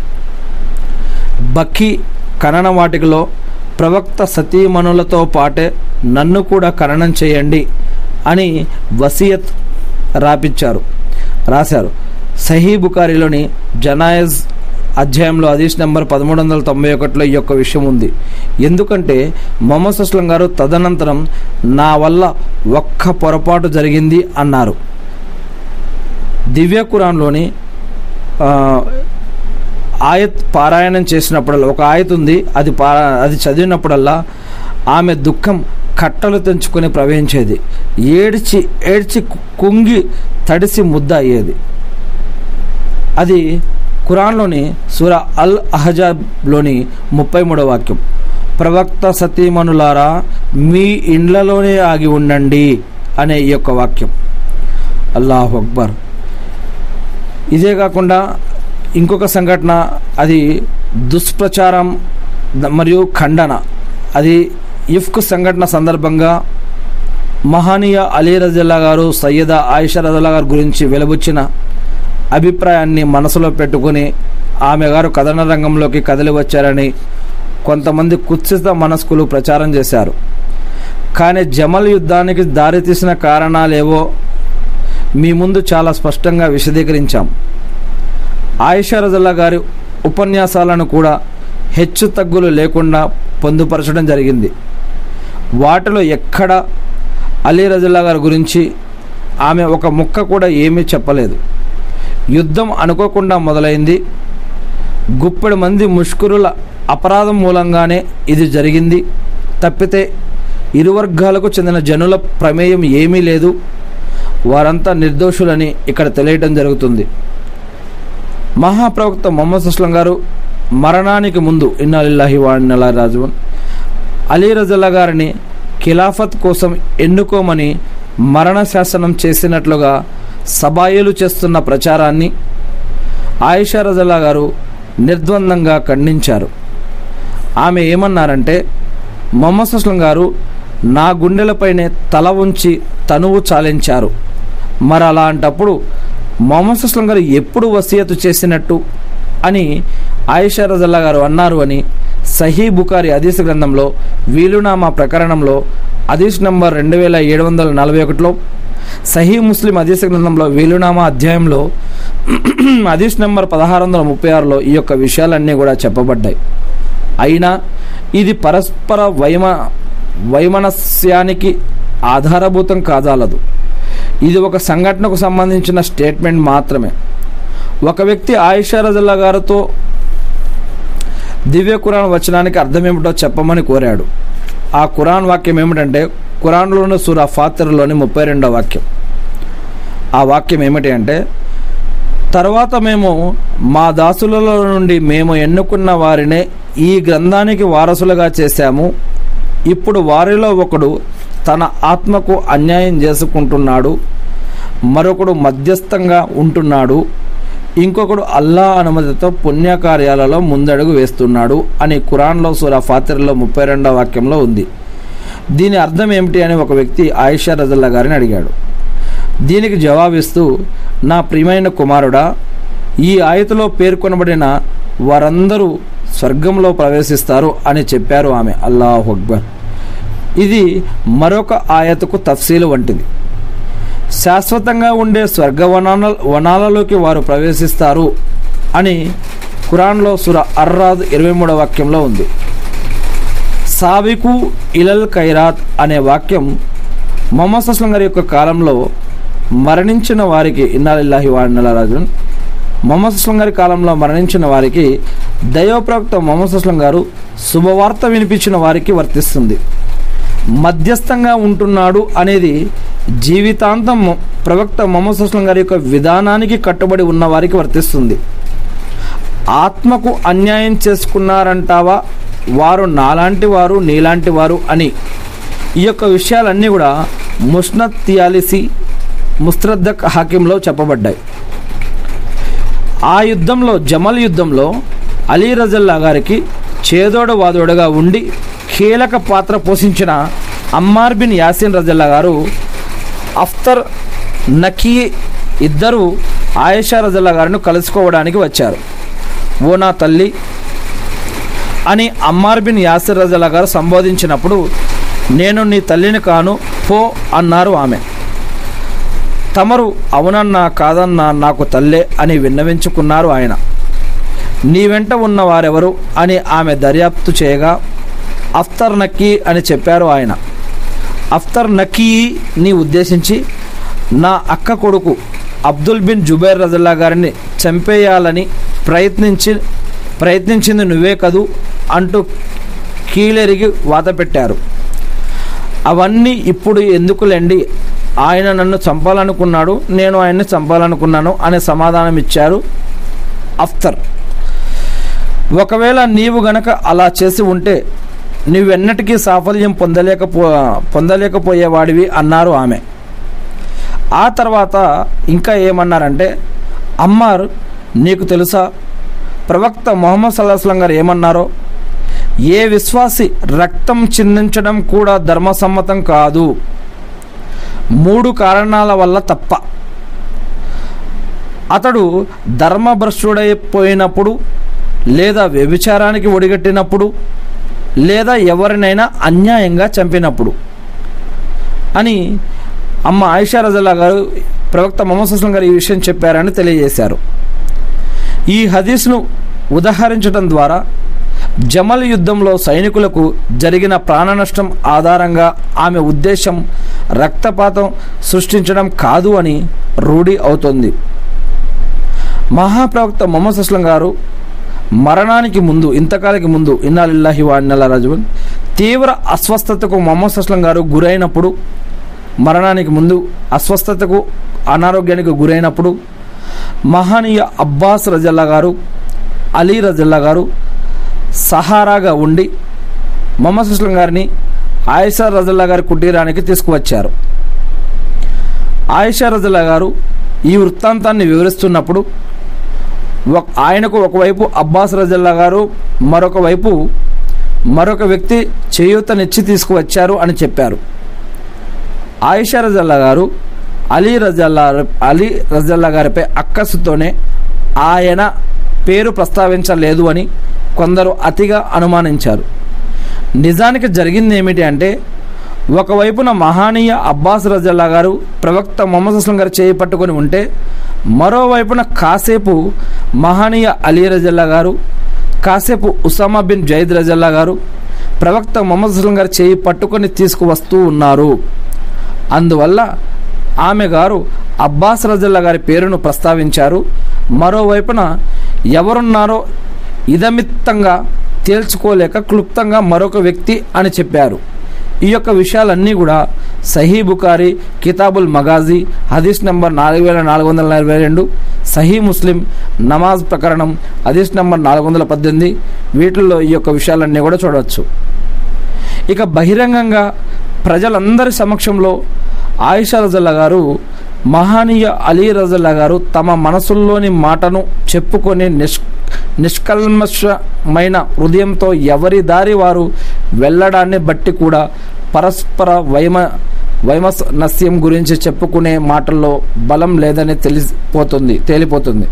బక్కి ఖనన వాటికలో ప్రవక్త సతీమణులతో పాటే నన్ను కూడా ఖననం చేయండి అని వసీయత్ రాపించారు రాశారు సహీ బుకారిలోని జనాయజ్ అధ్యాయంలో హదీస్ నెంబర్ పదమూడు వందల తొంభై ఒకటిలో ఈ యొక్క విషయం ఉంది ఎందుకంటే మొహమ్మద్ అస్లం గారు తదనంతరం నా వల్ల ఒక్క పొరపాటు జరిగింది అన్నారు దివ్య ఖురాన్లోని ఆ, ఆయత్ పారాయణం చేసినప్పుడల్లా ఒక ఆయత్ ఉంది అది పా అది చదివినప్పుడల్లా ఆమె దుఃఖం కట్టలు తెంచుకొని ప్రవహించేది ఏడ్చి ఏడ్చి కుంగి తడిసి ముద్ద అయ్యేది అది ఖురాన్లోని సూర అల్ అహజాబ్లోని ముప్పై మూడో వాక్యం ప్రవక్త సతీమణులారా మీ ఇండ్లలోనే ఆగి ఉండండి అనే ఈ యొక్క వాక్యం అల్లాహ్ అక్బర్ ఇదే కాకుండా ఇంకొక సంఘటన అది దుష్ప్రచారం ద- మరియు ఖండన అది ఇఫ్క్ సంఘటన సందర్భంగా మహానీయ అలీ రజల్లా గారు సయ్యద ఆయిషా రజల్లా గారి గురించి వెలుబుచ్చిన అభిప్రాయాన్ని మనసులో పెట్టుకుని ఆమె గారు కథన రంగంలోకి కదిలి వచ్చారని కొంతమంది కుత్సిత మనస్కులు ప్రచారం చేశారు కానీ జమల్ యుద్ధానికి దారితీసిన కారణాలేవో మీ ముందు చాలా స్పష్టంగా విశదీకరించాం ఆయిషా రజల్లా గారి ఉపన్యాసాలను కూడా హెచ్చు తగ్గులు లేకుండా పొందుపరచడం జరిగింది వాటిలో ఎక్కడ అలీ రజల్లా గారి గురించి ఆమె ఒక ముక్క కూడా ఏమీ చెప్పలేదు యుద్ధం అనుకోకుండా మొదలైంది గుప్పెడు మంది ముష్కరుల అపరాధం మూలంగానే ఇది జరిగింది తప్పితే ఇరు వర్గాలకు చెందిన జనుల ప్రమేయం ఏమీ లేదు వారంతా నిర్దోషులని ఇక్కడ తెలియటం జరుగుతుంది మహాప్రవక్త మొహమ్మద్ అస్లం గారు మరణానికి ముందు ఇన్నాలిల్లాహి వాడినలా రాజువన్ అలీ రజల్లా గారిని ఖిలాఫత్ కోసం ఎన్నుకోమని మరణ శాసనం చేసినట్లుగా సబాయిలు చేస్తున్న ప్రచారాన్ని ఆయిషా రజల్లా గారు నిర్ద్వందంగా ఖండించారు ఆమె ఏమన్నారంటే మొహమ్మద్ అస్లం గారు నా గుండెలపైనే తల ఉంచి తనువు చాలించారు మరి అలాంటప్పుడు మొహమ్మద్ అస్లం గారు ఎప్పుడు వసీయతు చేసినట్టు అని ఆయిషా రజల్లా గారు అన్నారు అని సహీ బుకారి హదీస్ గ్రంథంలో వీలునామా ప్రకరణంలో హదీస్ నంబర్ రెండు వేల ఏడు వందల నలభై ఒకటిలో సహీ ముస్లిం హదీస్ గ్రంథంలో వీలునామా అధ్యాయంలో హదీస్ నెంబర్ పదహారు వందల ముప్పై ఆరులో ఈ యొక్క విషయాలన్నీ కూడా చెప్పబడ్డాయి అయినా ఇది పరస్పర వైమ వైమనస్యానికి ఆధారభూతం కాదాలదు ఇది ఒక సంఘటనకు సంబంధించిన స్టేట్మెంట్ మాత్రమే ఒక వ్యక్తి ఆయిషా రజల్లా గారితో దివ్య ఖురాన్ వచనానికి అర్థం ఏమిటో చెప్పమని కోరాడు ఆ ఖురాన్ వాక్యం ఏమిటంటే ఖురాన్లోని సూరా ఫాతిర్లోని ముప్పై రెండో వాక్యం ఆ వాక్యం ఏమిటి అంటే తర్వాత మేము మా దాసులలో నుండి మేము ఎన్నుకున్న వారినే ఈ గ్రంథానికి వారసులుగా చేశాము ఇప్పుడు వారిలో ఒకడు తన ఆత్మకు అన్యాయం చేసుకుంటున్నాడు మరొకడు మధ్యస్థంగా ఉంటున్నాడు ఇంకొకడు అల్లా అనుమతితో పుణ్యకార్యాలలో ముందడుగు వేస్తున్నాడు అని ఖురాన్లో సూరా ఫాతిర్లో ముప్పై రెండవ వాక్యంలో ఉంది దీని అర్థం ఏమిటి అని ఒక వ్యక్తి ఆయిషా రజల్లా గారిని అడిగాడు దీనికి జవాబిస్తూ నా ప్రియమైన కుమారుడా ఈ ఆయతలో పేర్కొనబడిన వారందరూ స్వర్గంలో ప్రవేశిస్తారు అని చెప్పారు ఆమె అల్లాహు అక్బర్ ఇది మరొక ఆయతకు తఫ్సీలు వంటిది శాశ్వతంగా ఉండే స్వర్గ వనాల వనాలలోకి వారు ప్రవేశిస్తారు అని ఖురాన్లో సుర అర్రాద్ ఇరవై మూడవ వాక్యంలో ఉంది సాబికు ఇలల్ ఖైరాత్ అనే వాక్యం మొహమ్మద్ అస్లం గారి యొక్క కాలంలో మరణించిన వారికి ఇన్నాలిల్లాహి వాడినల రాజు మొహమ్మద్ అస్లం గారి కాలంలో మరణించిన వారికి దైవప్రవక్త మొహమ్మద్ అస్లం గారు శుభవార్త వినిపించిన వారికి వర్తిస్తుంది మధ్యస్థంగా ఉంటున్నాడు అనేది జీవితాంతం మొ- ప్రవక్త మొహమ్మద్ అస్లం గారి యొక్క విధానానికి కట్టుబడి ఉన్న వారికి వర్తిస్తుంది ఆత్మకు అన్యాయం చేసుకున్నారంటావా వారు నాలాంటి వారు నీలాంటి వారు అని ఈ యొక్క విషయాలన్నీ కూడా ముస్నద్ తియాలిసి ముస్త్రద్దక్ హాకింలో చెప్పబడ్డాయి ఆ యుద్ధంలో జమల్ యుద్ధంలో అలీ రజల్లా గారికి చేదోడ వాదోడగా ఉండి కీలక పాత్ర పోషించిన అమ్మార్ బిన్ యాసిన్ రజల్లా గారు అఫ్తర్ నకీ ఇద్దరు ఆయేషా రజల్లా గారిని కలుసుకోవడానికి వచ్చారు ఓ నా తల్లి అని అమ్మార్ బిన్ యాసిర్ రజల్లా గారు సంబోధించినప్పుడు నేను నీ తల్లిని కాను పో అన్నారు ఆమె తమరు అవునన్నా కాదన్నా నాకు తల్లే అని విన్నవించుకున్నారు ఆయన నీ వెంట ఉన్న వారెవరు అని ఆమె దర్యాప్తు చేయగా అఫ్తర్ నక్కీ అని చెప్పారు ఆయన అఫ్తర్ నక్కీని ఉద్దేశించి నా అక్క కొడుకు అబ్దుల్ బిన్ జుబైర్ రజల్లా గారిని చంపేయాలని ప్రయత్నించి ప్రయత్నించింది నువ్వే కదూ అంటూ కీలెరిగి వాత పెట్టారు అవన్నీ ఇప్పుడు ఎందుకులేండి ఆయన నన్ను చంపాలనుకున్నాడు నేను ఆయన్ని చంపాలనుకున్నాను అనే సమాధానం ఇచ్చారు అఫ్తర్ ఒకవేళ నీవు గనక అలా చేసి ఉంటే నువ్వెన్నటికీ సాఫల్యం పొందలేకపో పొందలేకపోయేవాడివి అన్నారు ఆమె ఆ తర్వాత ఇంకా ఏమన్నారంటే అమ్మార్ నీకు తెలుసా ప్రవక్త మొహమ్మద్ సల్లాహస్లం గారు ఏమన్నారో ఏ విశ్వాసి రక్తం చిందించడం కూడా ధర్మసమ్మతం కాదు మూడు కారణాల వల్ల తప్ప అతడు ధర్మభ్రష్టుడైపోయినప్పుడు లేదా వ్యభిచారానికి ఒడిగట్టినప్పుడు లేదా ఎవరినైనా అన్యాయంగా చంపినప్పుడు అని అమ్మ ఆయిషా రజల్లా గారు ప్రవక్త మొహమ్మద్ సుస్లం గారు ఈ విషయం చెప్పారని తెలియజేశారు ఈ హదీస్ను ఉదహరించడం ద్వారా జమల్ యుద్ధంలో సైనికులకు జరిగిన ప్రాణ నష్టం ఆధారంగా ఆమె ఉద్దేశం రక్తపాతం సృష్టించడం కాదు అని రూఢి అవుతోంది మహాప్రవక్త మొహమ్మద్ అస్లం గారు మరణానికి ముందు ఇంతకాలకి ముందు ఇన్నాలిల్లాహి వాడినల్లా రాజువన్ తీవ్ర అస్వస్థతకు మొహమ్మద్ అస్లం గారు గురైనప్పుడు మరణానికి ముందు అస్వస్థతకు అనారోగ్యానికి గురైనప్పుడు మహనీయ అబ్బాస్ రజల్లా గారు అలీ రజల్లా గారు సహారాగా ఉండి మొహమ్మద్ అస్లం గారిని ఆయిషా రజల్లా గారి కుటీరానికి తీసుకువచ్చారు ఆయిషా రజల్లా గారు ఈ వృత్తాంతాన్ని వివరిస్తున్నప్పుడు ఒక ఆయనకు ఒకవైపు అబ్బాస్ రజల్లా గారు మరొక వైపు మరొక వ్యక్తి చేయూతనిచ్చి తీసుకువచ్చారు అని చెప్పారు ఆయిషా రజల్లా గారు అలీ రజల్లా అలీ రజల్లా గారిపై అక్కసుతోనే ఆయన పేరు ప్రస్తావించలేదు అని కొందరు అతిగా అనుమానించారు నిజానికి జరిగింది ఏమిటి అంటే ఒకవైపున మహానీయ అబ్బాస్ రజల్లా గారు ప్రవక్త మొహమ్మద్ అస్లం గారు చేయి పట్టుకొని ఉంటే మరోవైపున కాసేపు మహానీయ అలీ రజల్లా గారు కాసేపు ఉసామా బిన్ జైద్ రజల్లా గారు ప్రవక్త మొహమ్మద్ అస్లం గారు చేయి పట్టుకొని తీసుకువస్తూ ఉన్నారు అందువల్ల ఆమె గారు అబ్బాస్ రజల్లా గారి పేరును ప్రస్తావించారు మరోవైపున ఎవరున్నారో ఇదమిత్తంగా తేల్చుకోలేక క్లుప్తంగా మరొక వ్యక్తి అని చెప్పారు ఈ యొక్క విషయాలన్నీ కూడా సహీ బుకారి కితాబుల్ మగాజీ హదీస్ నంబర్ నాలుగు వేల నాలుగు వందల నలభై రెండు సహీ ముస్లిం నమాజ్ ప్రకరణం హదీస్ నంబర్ నాలుగు వందల పద్దెనిమిది వీటిల్లో ఈ యొక్క విషయాలన్నీ కూడా చూడవచ్చు ఇక బహిరంగంగా ప్రజలందరి సమక్షంలో ఆయిషా రజల్లా గారు మహానీయ అలీ రజల్లా గారు తమ మనసుల్లోని మాటను చెప్పుకొని నిష్ నిష్కల్మషమైన హృదయంతో ఎవరి దారి వారు వెళ్ళడాన్ని బట్టి కూడా పరస్పర వైమ వైమనస్యం గురించి చెప్పుకునే మాటల్లో బలం లేదని తెలిసిపోతుంది తేలిపోతుంది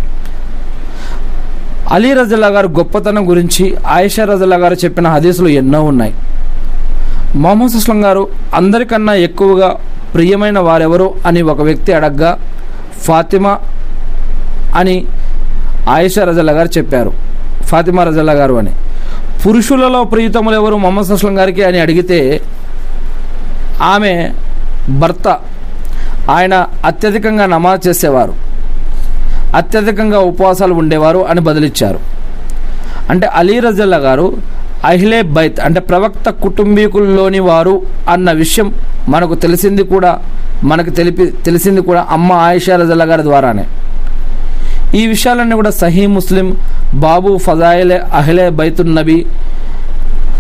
అలీ రజల్లా గారు గొప్పతనం గురించి ఆయిషా రజల్లా గారు చెప్పిన హదీసులు ఎన్నో ఉన్నాయి మొహమ్మద్ సుస్లం గారు అందరికన్నా ఎక్కువగా ప్రియమైన వారెవరు అని ఒక వ్యక్తి అడగ్గా ఫాతిమా అని ఆయిషా రజల్లా గారు చెప్పారు ఫాతిమా రజల్లా గారు అని పురుషులలో ప్రియతములు ఎవరు మొహమ్మద్ సుస్లం గారికి అని అడిగితే ఆమె భర్త ఆయన అత్యధికంగా నమాజ్ చేసేవారు అత్యధికంగా ఉపవాసాలు ఉండేవారు అని బదిలిచ్చారు అంటే అలీ రజల్లా గారు అహిలే బైత్ అంటే ప్రవక్త కుటుంబీకుల్లోని వారు అన్న విషయం మనకు తెలిసింది కూడా మనకు తెలిపి తెలిసింది కూడా అమ్మ ఆయిషా రజల్లా గారి ద్వారానే ఈ విషయాలన్నీ కూడా సహీ ముస్లిం బాబు ఫజాయిలే అహిలే బైతున్ నబీ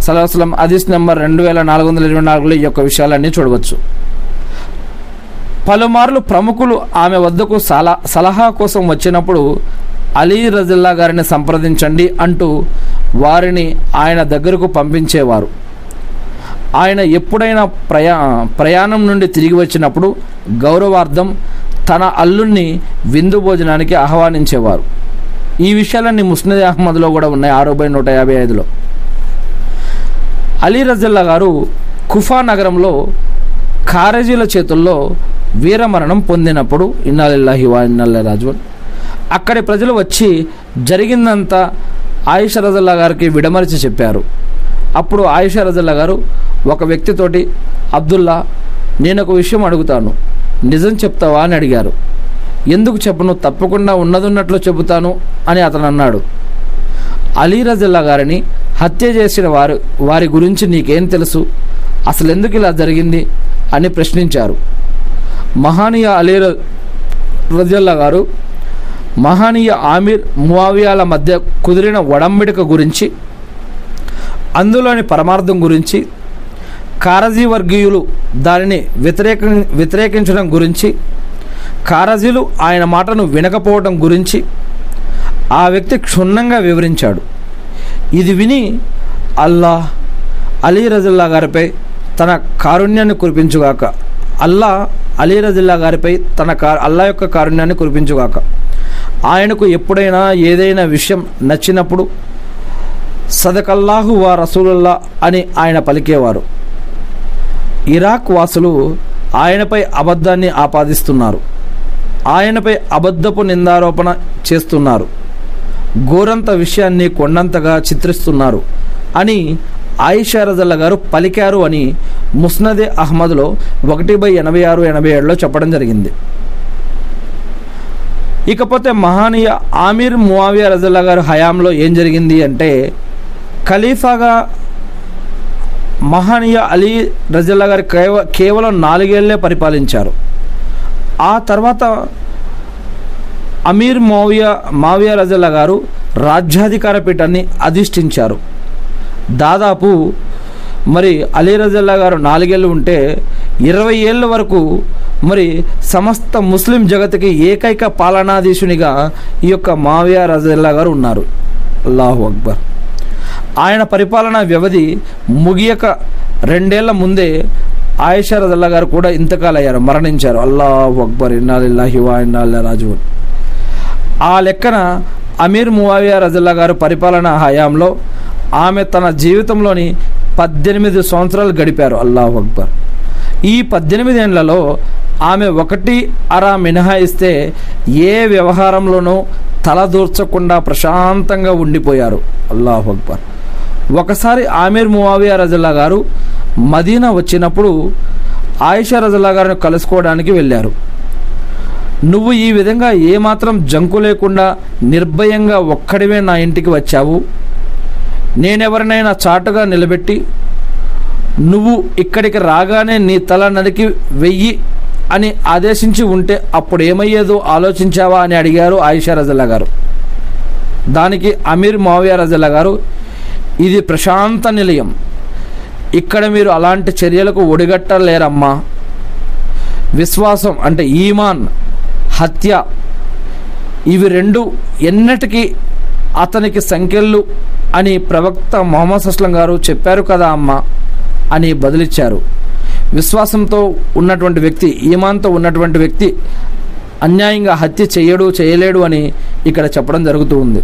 సలహస్లం అదీస్ నెంబర్ రెండు వేల నాలుగు వందల ఇరవై నాలుగులో ఈ యొక్క విషయాలన్నీ చూడవచ్చు పలుమార్లు ప్రముఖులు ఆమె వద్దకు సలా సలహా కోసం వచ్చినప్పుడు అలీ రజిల్లా గారిని సంప్రదించండి అంటూ వారిని ఆయన దగ్గరకు పంపించేవారు ఆయన ఎప్పుడైనా ప్రయా ప్రయాణం నుండి తిరిగి వచ్చినప్పుడు గౌరవార్థం తన అల్లుణ్ణి విందు భోజనానికి ఆహ్వానించేవారు ఈ విషయాలన్నీ ముస్నద్ అహ్మద్లో కూడా ఉన్నాయి ఆరు బై నూట యాభై ఐదులో అలీ రజల్లా గారు కుఫా నగరంలో ఖారజీల చేతుల్లో వీరమరణం పొందినప్పుడు ఇన్నాలిల్లాహి వా ఇన్నాళ్ళ రాజువన్ అక్కడి ప్రజలు వచ్చి జరిగిందంతా ఆయిష రజల్లా గారికి విడమరిచి చెప్పారు అప్పుడు ఆయిష రజల్లా గారు ఒక వ్యక్తితోటి అబ్దుల్లా నేను ఒక విషయం అడుగుతాను నిజం చెప్తావా అని అడిగారు ఎందుకు చెప్పను తప్పకుండా ఉన్నదున్నట్లు చెబుతాను అని అతను అన్నాడు అలీ రజల్లా గారిని హత్య చేసిన వారు వారి గురించి నీకేం తెలుసు అసలు ఎందుకు ఇలా జరిగింది అని ప్రశ్నించారు మహానీయ అలీ ర- రజల్లా గారు మహానీయ ఆమీర్ మువావియాల మధ్య కుదిరిన ఒడంబడిక గురించి అందులోని పరమార్థం గురించి కారజీ వర్గీయులు దానిని వ్యతిరేక వ్యతిరేకించడం గురించి కారజీలు ఆయన మాటను వినకపోవడం గురించి ఆ వ్యక్తి క్షుణ్ణంగా వివరించాడు ఇది విని అల్లా అలీ రజల్లా గారిపై తన కారుణ్యాన్ని కురిపించుగాక అల్లా అలీ రజల్లా గారిపై తన కా అల్లా యొక్క కారుణ్యాన్ని కురిపించుగాక ఆయనకు ఎప్పుడైనా ఏదైనా విషయం నచ్చినప్పుడు సదకల్లాహు వా రసూలుల్లా అని ఆయన పలికేవారు ఇరాక్ వాసులు ఆయనపై అబద్ధాన్ని ఆపాదిస్తున్నారు ఆయనపై అబద్ధపు నిందారోపణ చేస్తున్నారు గోరంత విషయాన్ని కొండంతగా చిత్రిస్తున్నారు అని ఆయిషా రజల్లా గారు పలికారు అని ముస్నదే అహ్మద్లో ఒకటి బై ఎనభై ఆరు ఎనభై ఏడులో చెప్పడం జరిగింది ఇకపోతే మహానీయ ఆమీర్ మువావియా రజల్లా గారు హయాంలో ఏం జరిగింది అంటే ఖలీఫాగా మహానీయ అలీ రజల్లా గారు కేవ కేవలం నాలుగేళ్లే పరిపాలించారు ఆ తర్వాత అమీర్ మౌవియా మావియా రజల్లా గారు రాజ్యాధికార పీఠాన్ని అధిష్ఠించారు దాదాపు మరి అలీ రజల్లా గారు నాలుగేళ్ళు ఉంటే ఇరవై ఏళ్ళ వరకు మరి సమస్త ముస్లిం జగత్కి ఏకైక పాలనాధీశునిగా ఈ యొక్క మావియా రజల్లా గారు ఉన్నారు అల్లాహు అక్బర్ ఆయన పరిపాలనా వ్యవధి ముగియక రెండేళ్ల ముందే ఆయిషా రజల్లా గారు కూడా ఇంతకాలయ్యారు మరణించారు అల్లాహు అక్బర్ ఇన్నాలిల్లాహి వా ఇన్నాళ్ళ రాజు ఆ లెక్కన అమీర్ మువావియా రజల్లా గారు పరిపాలనా హయాంలో ఆమె తన జీవితంలోని పద్దెనిమిది సంవత్సరాలు గడిపారు అల్లాహు అక్బర్ ఈ పద్దెనిమిది ఏళ్లలో ఆమె ఒకటి అరా మినహాయిస్తే ఏ వ్యవహారంలోనూ తలదూర్చకుండా ప్రశాంతంగా ఉండిపోయారు అల్లాహు అక్బర్ ఒకసారి ఆమీర్ మువావియా రజల్లా గారు మదీనా వచ్చినప్పుడు ఆయిషా రజల్లా గారిని కలుసుకోవడానికి వెళ్ళారు నువ్వు ఈ విధంగా ఏమాత్రం జంకు లేకుండా నిర్భయంగా ఒక్కడివే నా ఇంటికి వచ్చావు నేనెవరినైనా చాటుగా నిలబెట్టి నువ్వు ఇక్కడికి రాగానే నీ తల నరికి వెయ్యి అని ఆదేశించి ఉంటే అప్పుడు ఏమయ్యేదో ఆలోచించావా అని అడిగారు ఆయిషా రజల్లా గారు దానికి అమీర్ మావియా రజల్లా గారు ఇది ప్రశాంత నిలయం ఇక్కడ మీరు అలాంటి చర్యలకు ఒడిగట్టలేరమ్మా విశ్వాసం అంటే ఈమాన్ హత్య ఇవి రెండు ఎన్నటికీ అతనికి సంఖ్యలు అని ప్రవక్త మొహమ్మద్ అస్లం గారు చెప్పారు కదా అమ్మ అని బదులిచ్చారు విశ్వాసంతో ఉన్నటువంటి వ్యక్తి ఈమాన్తో ఉన్నటువంటి వ్యక్తి అన్యాయంగా హత్య చేయడు చేయలేడు అని ఇక్కడ చెప్పడం జరుగుతూ ఉంది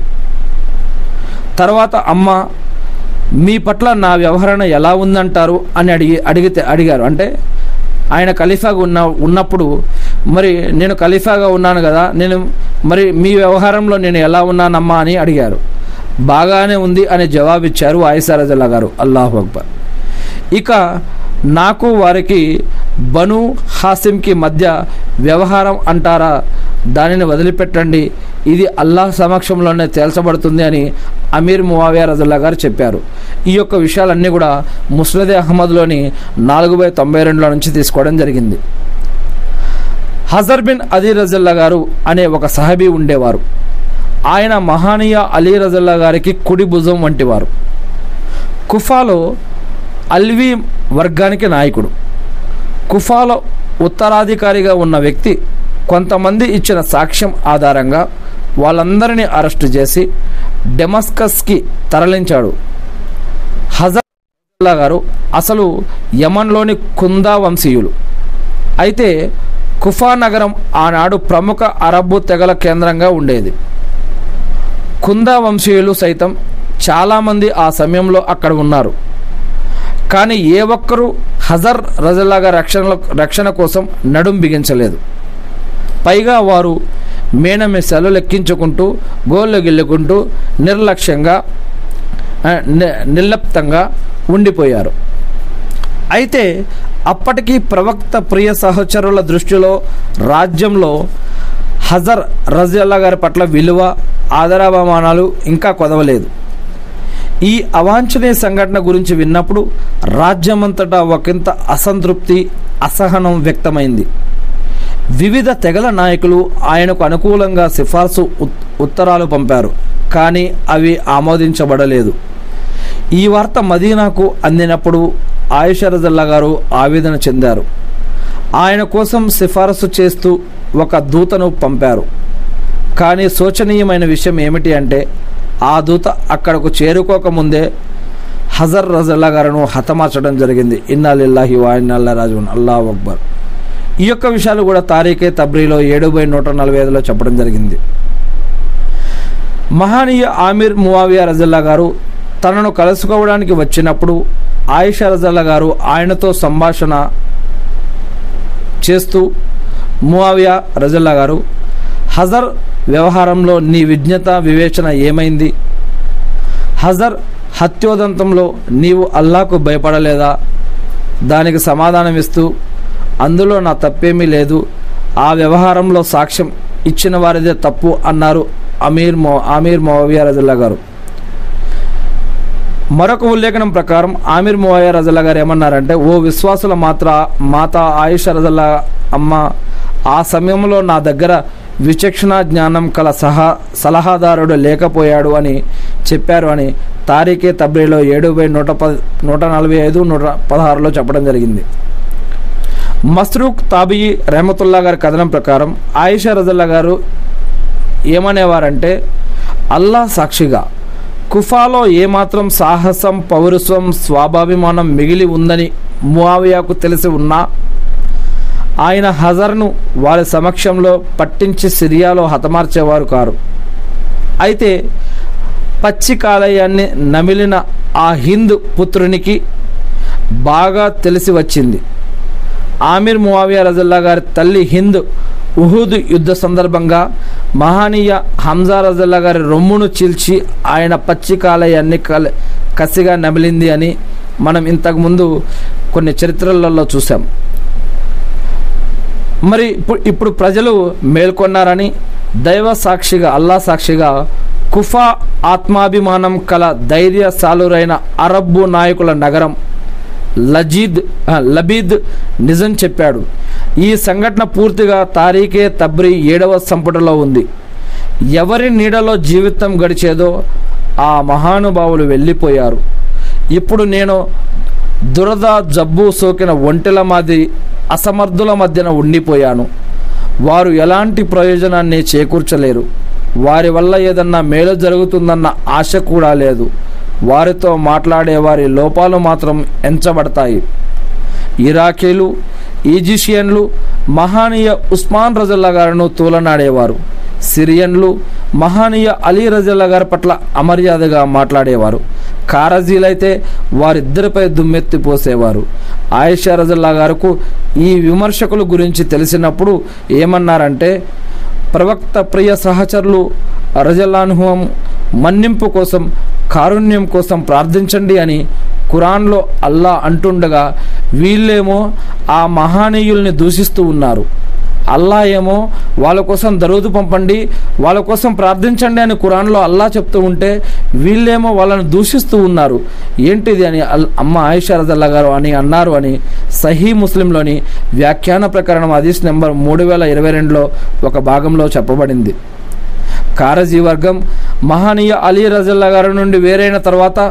తర్వాత అమ్మ మీ పట్ల నా వ్యవహరణ ఎలా ఉందంటారు అని అడిగి అడిగితే అడిగారు అంటే ఆయన ఖలీఫాగా ఉన్న ఉన్నప్పుడు మరి నేను ఖలీఫాగా ఉన్నాను కదా నేను మరి మీ వ్యవహారంలో నేను ఎలా ఉన్నానమ్మా అని అడిగారు బాగానే ఉంది అని జవాబిచ్చారు ఆయిసా రజల్లా గారు అల్లాహు అక్బర్ ఇక నాకు వారికి బను హాసిమ్కి మధ్య వ్యవహారం అంటారా దానిని వదిలిపెట్టండి ఇది అల్లాహ్ సమక్షంలోనే తేల్చబడుతుంది అని అమీర్ మువావియా రజల్లా గారు చెప్పారు ఈ యొక్క విషయాలన్నీ కూడా ముస్లదే అహ్మద్లోని నాలుగు బై తొంభై రెండులో నుంచి తీసుకోవడం జరిగింది హజర్ బిన్ అలీ రజల్లా గారు అనే ఒక సహబీ ఉండేవారు ఆయన మహానీయ అలీ రజల్లా గారికి కుడి భుజం వంటివారు కుఫాలో అల్వీ వర్గానికి నాయకుడు కుఫాలో ఉత్తరాధికారిగా ఉన్న వ్యక్తి కొంతమంది ఇచ్చిన సాక్ష్యం ఆధారంగా వాళ్ళందరినీ అరెస్టు చేసి డెమస్కస్కి తరలించాడు హజర్ గారు అసలు యమన్లోని కుందా వంశీయులు అయితే కుఫా నగరం ఆనాడు ప్రముఖ అరబ్బు తెగల కేంద్రంగా ఉండేది కుందా వంశీయులు సైతం చాలామంది ఆ సమయంలో అక్కడ ఉన్నారు కానీ ఏ ఒక్కరూ హజర్ రజల్లాగా రక్షణ రక్షణ కోసం నడుం బిగించలేదు పైగా వారు మేనమెసలు లెక్కించుకుంటూ గోళ్ళు గిల్లుకుంటూ నిర్లక్ష్యంగా ఆ, ని- నిర్లిప్తంగా ఉండిపోయారు అయితే అప్పటికి ప్రవక్త ప్రియ సహచరుల దృష్టిలో రాజ్యంలో హజర్ రజల్లా గారి పట్ల విలువ ఆదరాభిమానాలు ఇంకా కొదవలేదు ఈ అవాంఛనీయ సంఘటన గురించి విన్నప్పుడు రాజ్యమంతటా ఒకంత అసంతృప్తి అసహనం వ్యక్తమైంది వివిధ తెగల నాయకులు ఆయనకు అనుకూలంగా సిఫార్సు ఉత్- ఉత్తరాలు పంపారు కానీ అవి ఆమోదించబడలేదు ఈ వార్త మదీనాకు అందినప్పుడు ఆయుషరజల్లా గారు ఆవేదన చెందారు ఆయన కోసం సిఫారసు చేస్తూ ఒక దూతను పంపారు కానీ శోచనీయమైన విషయం ఏమిటి అంటే ఆ దూత అక్కడకు చేరుకోకముందే హజర్ రజల్లా గారును హతమార్చడం జరిగింది ఇన్నాలిల్లాహి వాయినల్లా రాజు అల్లా అక్బర్ ఈ యొక్క విషయాలు కూడా తారీఖే తబ్రీలో ఏడు బై నూట నలభై ఐదులో చెప్పడం జరిగింది మహానీయ ఆమీర్ మువావియా రజల్లా గారు తనను కలుసుకోవడానికి వచ్చినప్పుడు ఆయిషా రజల్లా గారు ఆయనతో సంభాషణ చేస్తూ మువావియా రజల్లా గారు హజర్ వ్యవహారంలో నీ విజ్ఞత వివేచన ఏమైంది హజర్ హత్యోదంతంలో నీవు అల్లాకు భయపడలేదా దానికి సమాధానం ఇస్తూ అందులో నా తప్పేమీ లేదు ఆ వ్యవహారంలో సాక్ష్యం ఇచ్చిన వారిదే తప్పు అన్నారు అమీర్ మో ఆమీర్ మోవియా రజల్లా గారు మరొక ఉల్లేఖనం ప్రకారం ఆమీర్ మోవయ్య రజల్లా గారు ఏమన్నారంటే ఓ విశ్వాసుల మాత్ర మాత ఆయుష రజల్లా అమ్మ ఆ సమయంలో నా దగ్గర విచక్షణ జ్ఞానం కల సహా సలహాదారుడు లేకపోయాడు అని చెప్పారు అని తారీఖే తబ్రీలో ఏడు బై నూట పది నూట నలభై ఐదు నూట పదహారులో చెప్పడం జరిగింది మస్రూక్ తాబీ రెహమతుల్లా గారి కథనం ప్రకారం ఆయిషా రజల్లా గారు ఏమనేవారంటే అల్లా సాక్షిగా కుఫాలో ఏమాత్రం సాహసం పౌరుషం స్వాభాభిమానం మిగిలి ఉందని ముఆవియాకు తెలిసి ఉన్నా ఆయన హజర్ను వారి సమక్షంలో పట్టించి సిరియాలో హతమార్చేవారు కారు అయితే పచ్చి కాలయాన్ని నమిలిన ఆ హింద్ పుత్రునికి బాగా తెలిసి వచ్చింది ఆమిర్ మువావియా రజల్లా గారి తల్లి హింద్ ఉహుద్ యుద్ధ సందర్భంగా మహానీయ హంజా రజల్లా గారి రొమ్మును చీల్చి ఆయన పచ్చి కాలయాన్ని కల కసిగా నమిలింది అని మనం ఇంతకుముందు కొన్ని చరిత్రలలో చూసాం మరి ఇప్పుడు ఇప్పుడు ప్రజలు మేల్కొన్నారని దైవ సాక్షిగా అల్లా సాక్షిగా కుఫా ఆత్మాభిమానం కల ధైర్య సాలురైన అరబ్బు నాయకుల నగరం లజీద్ ఆ, లబీద్ నిజం చెప్పాడు ఈ సంఘటన పూర్తిగా తారీఖే తబ్రి ఏడవ సంపుటలో ఉంది ఎవరి నీడలో జీవితం గడిచేదో ఆ మహానుభావులు వెళ్ళిపోయారు ఇప్పుడు నేను దురద జబ్బు సోకిన ఒంటెల మాదిరి అసమర్థుల మధ్యన ఉండిపోయాను వారు ఎలాంటి ప్రయోజనాన్ని చేకూర్చలేరు వారి వల్ల ఏదన్నా మేలు జరుగుతుందన్న ఆశ కూడా లేదు వారితో మాట్లాడే వారి లోపాలు మాత్రం ఎంచబడతాయి ఇరాకీలు ఈజిషియన్లు మహానీయ ఉస్మాన్ రజల్లా గారిను తూలనాడేవారు సిరియన్లు మహానీయ అలీ రజల్లా గారి పట్ల అమర్యాదగా మాట్లాడేవారు కారజీలైతే వారిద్దరిపై దుమ్మెత్తి పోసేవారు ఆయిషా రజల్లా గారుకు ఈ విమర్శకుల గురించి తెలిసినప్పుడు ఏమన్నారంటే ప్రవక్త ప్రియ సహచరులు రజల్లానుహం మన్నింపు కోసం కారుణ్యం కోసం ప్రార్థించండి అని ఖురాన్లో అల్లా అంటుండగా వీళ్ళేమో ఆ మహానీయుల్ని దూషిస్తూ ఉన్నారు అల్లా ఏమో వాళ్ళ కోసం దరూదు పంపండి వాళ్ళ కోసం ప్రార్థించండి అని ఖురాన్లో అల్లా చెప్తూ ఉంటే వీళ్ళేమో వాళ్ళని దూషిస్తూ ఉన్నారు ఏంటిది అని అల్ అమ్మ ఆయిషా రజల్లా గారు అని అన్నారు అని సహీ ముస్లింలోని వ్యాఖ్యాన ప్రకరణం హదీస్ నెంబర్ మూడు వేల ఇరవై రెండులో ఒక భాగంలో చెప్పబడింది కారజీ వర్గం మహానీయ అలీ రజల్లా గారి నుండి వేరైన తర్వాత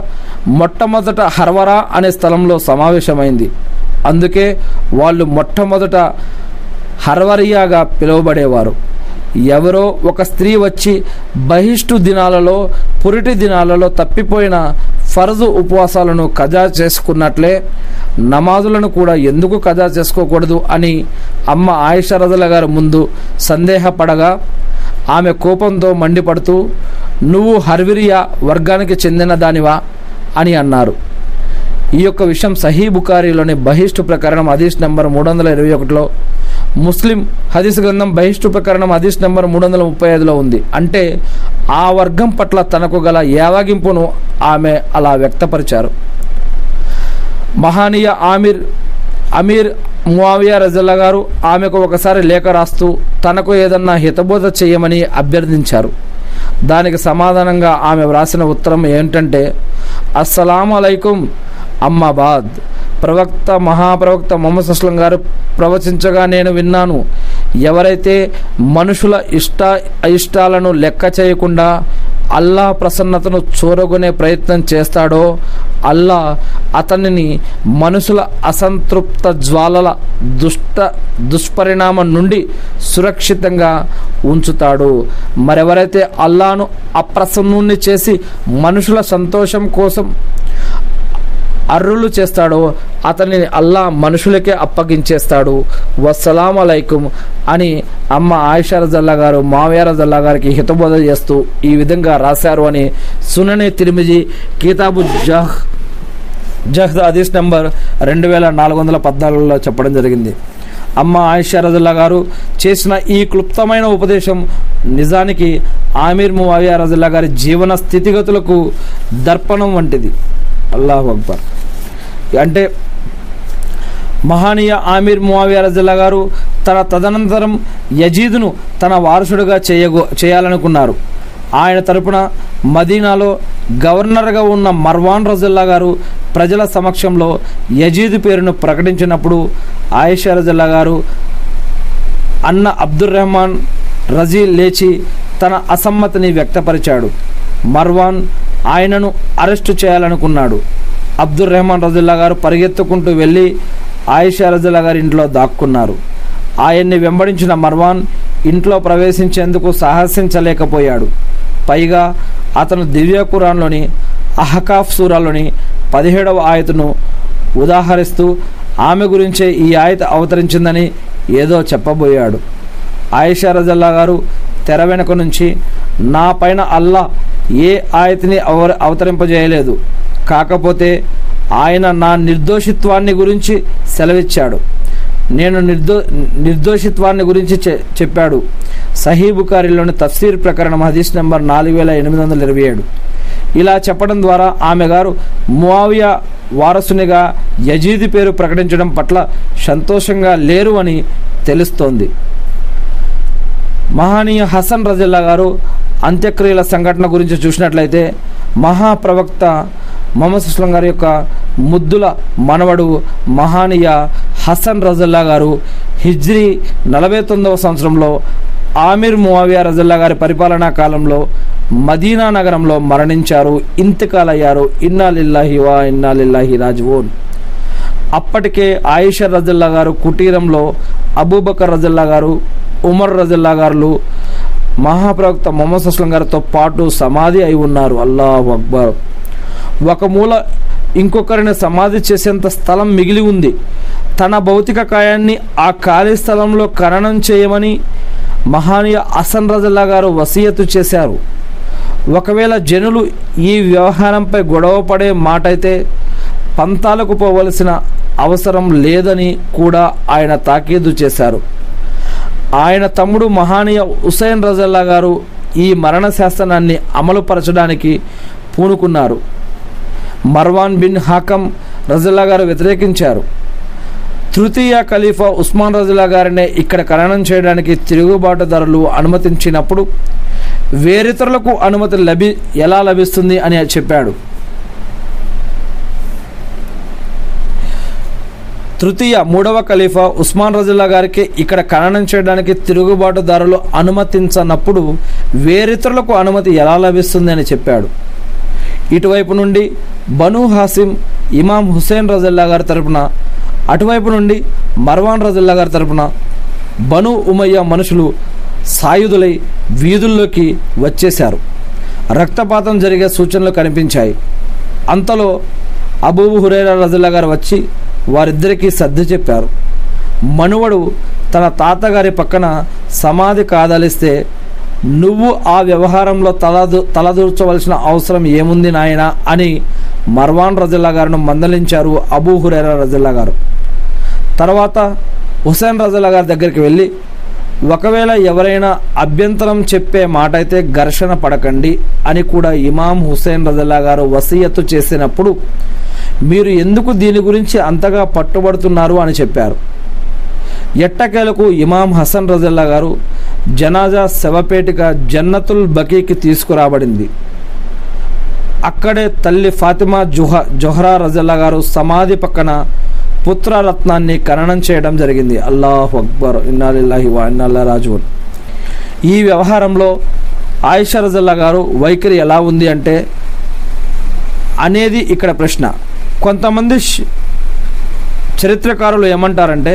మొట్టమొదట హర్వరా అనే స్థలంలో సమావేశమైంది అందుకే వాళ్ళు మొట్టమొదట హర్వరియాగా పిలువబడేవారు ఎవరో ఒక స్త్రీ వచ్చి బహిష్టు దినాలలో పురిటి దినాలలో తప్పిపోయిన ఫర్జు ఉపవాసాలను కజా చేసుకున్నట్లే నమాజులను కూడా ఎందుకు కజా చేసుకోకూడదు అని అమ్మ ఆయిషరజల గారి ముందు సందేహపడగా ఆమె కోపంతో మండిపడుతూ నువ్వు హర్విరియా వర్గానికి చెందిన దానివా అని అన్నారు ఈ యొక్క విషయం సహీ బుకారీలోని బహిష్టు ప్రకరణం హదీస్ నెంబర్ మూడు వందల ఇరవై ఒకటిలో ముస్లిం హదీస్ గ్రంథం బహిష్టు ప్రకరణం హదీస్ నెంబర్ మూడు వందల ముప్పై ఐదులో ఉంది అంటే ఆ వర్గం పట్ల తనకు గల యావగింపును ఆమె అలా వ్యక్తపరిచారు మహానీయ ఆమిర్ అమీర్ మువావియా రజల్లా గారు ఆమెకు ఒకసారి లేఖ రాస్తూ తనకు ఏదన్నా హితబోధ చేయమని అభ్యర్థించారు దానికి సమాధానంగా ఆమె వ్రాసిన ఉత్తరం ఏంటంటే అస్సలం అలైకుం అమ్మాబాద్ ప్రవక్త మహాప్రవక్త మొహమ్మద్ అస్లం గారు ప్రవచించగా నేను విన్నాను ఎవరైతే మనుషుల ఇష్ట అయిష్టాలను లెక్క చేయకుండా అల్లా ప్రసన్నతను చూరగొనే ప్రయత్నం చేస్తాడో అల్లా అతనిని మనుషుల అసంతృప్త జ్వాలల దుష్ట దుష్పరిణామం నుండి సురక్షితంగా ఉంచుతాడు మరెవరైతే అల్లాను అప్రసన్నుణ్ణి చేసి మనుషుల సంతోషం కోసం అర్రులు చేస్తాడో అతనిని అల్లా మనుషులకే అప్పగించేస్తాడు వస్సలాం అలైకుం అని అమ్మ ఆయిషా రజల్లా గారు మావయ్య రజల్లా గారికి హితబోధ చేస్తూ ఈ విధంగా రాశారు అని సునని తిరిమిజి కితాబు జహ్ జహ్ హదీస్ నెంబర్ రెండు వేల నాలుగు వందల పద్నాలుగులో చెప్పడం జరిగింది అమ్మ ఆయిషా రజల్లా గారు చేసిన ఈ క్లుప్తమైన ఉపదేశం నిజానికి ఆమీర్ మువావియా రజల్లా గారి జీవన స్థితిగతులకు దర్పణం వంటిది అల్లాహు అక్బర్ అంటే మహానీయ ఆమీర్ మువావియా రజల్లా గారు తన తదనంతరం యజీదును తన వారసుడిగా చేయగో చేయాలనుకున్నారు ఆయన తరపున మదీనాలో గవర్నర్గా ఉన్న మర్వాన్ రజల్లా గారు ప్రజల సమక్షంలో యజీద్ పేరును ప్రకటించినప్పుడు ఆయిషా రజల్లా గారు అన్న అబ్దుర్ రెహమాన్ రజీ లేచి తన అసమ్మతిని వ్యక్తపరిచాడు మర్వాన్ ఆయనను అరెస్టు చేయాలనుకున్నాడు అబ్దుర్ రెహమాన్ రజుల్లా గారు పరిగెత్తుకుంటూ వెళ్ళి ఆయిషా రజుల్లా గారి ఇంట్లో దాక్కున్నారు ఆయన్ని వెంబడించిన మర్వాన్ ఇంట్లో ప్రవేశించేందుకు సాహసించలేకపోయాడు పైగా అతను దివ్య ఖురాన్లోని అహకాఫ్ సూరాలోని పదిహేడవ ఆయతను ఉదాహరిస్తూ ఆమె గురించే ఈ ఆయత అవతరించిందని ఏదో చెప్పబోయాడు ఆయిషా రజల్లా గారు తెర వెనుక నుంచి నా పైన అల్లా ఏ ఆయతిని అవ అవతరింపజేయలేదు కాకపోతే ఆయన నా నిర్దోషిత్వాన్ని గురించి సెలవిచ్చాడు నేను నిర్దో నిర్దోషిత్వాన్ని గురించి చె చెప్పాడు సహీ బుకారిలోని తఫ్సీర్ ప్రకరణం హదీస్ నెంబర్ నాలుగు వేల ఎనిమిది వందల ఇరవై ఏడు ఇలా చెప్పడం ద్వారా ఆమె గారు మువావియా వారసునిగా యజీది పేరు ప్రకటించడం పట్ల సంతోషంగా లేరు అని తెలుస్తోంది మహానీయ హసన్ రజిల్లా గారు అంత్యక్రియల సంఘటన గురించి చూసినట్లయితే మహాప్రవక్త మొహమ్మద్ సుస్లం గారి యొక్క ముద్దుల మనవడు మహానీయ హసన్ రజల్లా గారు హిజ్రీ నలభై తొమ్మిదవ సంవత్సరంలో ఆమిర్ మువావియా రజల్లా గారి పరిపాలనా కాలంలో మదీనా నగరంలో మరణించారు ఇంతకాలయ్యారు ఇన్నా లిల్లాహి వా ఇన్నా లిల్లాహి రాజువోన్ అప్పటికే ఆయిషా రజల్లా గారు కుటీరంలో అబూబకర్ రజల్లా గారు ఉమర్ రజల్లా గారు మహాప్రవక్త మొహమ్మద్ అస్లం గారితో పాటు సమాధి అయి ఉన్నారు అల్లాహ్ అక్బర్ ఒక మూల ఇంకొకరిని సమాధి చేసేంత స్థలం మిగిలి ఉంది తన భౌతిక కాయాన్ని ఆ ఖాళీ స్థలంలో ఖననం చేయమని మహానీయ అసన్ రజల్లా గారు వసీయతు చేశారు ఒకవేళ జనులు ఈ వ్యవహారంపై గొడవ పడే మాట అయితే పంతాలకు పోవలసిన అవసరం లేదని కూడా ఆయన తాకీదు చేశారు ఆయన తమ్ముడు మహానీయ హుసేన్ రజల్లా గారు ఈ మరణ శాసనాన్ని అమలుపరచడానికి పూనుకున్నారు మర్వాన్ బిన్ హాకం రజల్లా గారు వ్యతిరేకించారు తృతీయ ఖలీఫా ఉస్మాన్ రజుల్లా గారినే ఇక్కడ ఖననం చేయడానికి తిరుగుబాటుదారులు అనుమతించినప్పుడు వేరితరులకు అనుమతి లభి ఎలా లభిస్తుంది అని చెప్పాడు తృతీయ మూడవ ఖలీఫా ఉస్మాన్ రజుల్లా గారికి ఇక్కడ ఖననం చేయడానికి తిరుగుబాటుదారులు అనుమతించనప్పుడు వేరితరులకు అనుమతి ఎలా లభిస్తుంది అని చెప్పాడు ఇటువైపు నుండి బను హాసిం ఇమాం హుసేన్ రజల్లా గారి తరపున అటువైపు నుండి మర్వాన్ రజల్లా గారి తరపున బను ఉమయ్య మనుషులు సాయుధులై వీధుల్లోకి వచ్చేశారు రక్తపాతం జరిగే సూచనలు కనిపించాయి అంతలో అబూ హురేరా రజల్లా గారు వచ్చి వారిద్దరికీ సర్ది చెప్పారు మనువడు తన తాతగారి పక్కన సమాధి కాదలిస్తే నువ్వు ఆ వ్యవహారంలో తలదు తలదూర్చవలసిన అవసరం ఏముంది నాయన అని మర్వాన్ రజల్లా గారిను మందలించారు అబూ హురేరా రజల్లా గారు తర్వాత హుసేన్ రజల్లా గారి దగ్గరికి వెళ్ళి ఒకవేళ ఎవరైనా అభ్యంతరం చెప్పే మాట అయితే ఘర్షణ పడకండి అని కూడా ఇమాం హుసేన్ రజల్లా గారు వసీయత్తు చేసినప్పుడు మీరు ఎందుకు దీని గురించి అంతగా పట్టుబడుతున్నారు అని చెప్పారు ఎట్టకేలకు ఇమాం హసన్ రజల్లా గారు జనాజా శవపేటిక జన్నతుల్ బకీకి తీసుకురాబడింది అక్కడే తల్లి ఫాతిమా జుహ జొహరా రజల్లా గారు సమాధి పక్కన పుత్రరత్నాన్ని ఖననం చేయడం జరిగింది అల్లాహు అక్బర్ ఇన్నాలిల్లాహి వా ఇన్నాల్లా రాజువన్ ఈ వ్యవహారంలో ఆయిషా రజల్లా గారు వైఖరి ఎలా ఉంది అంటే అనేది ఇక్కడ ప్రశ్న కొంతమంది ష్- చరిత్రకారులు ఏమంటారంటే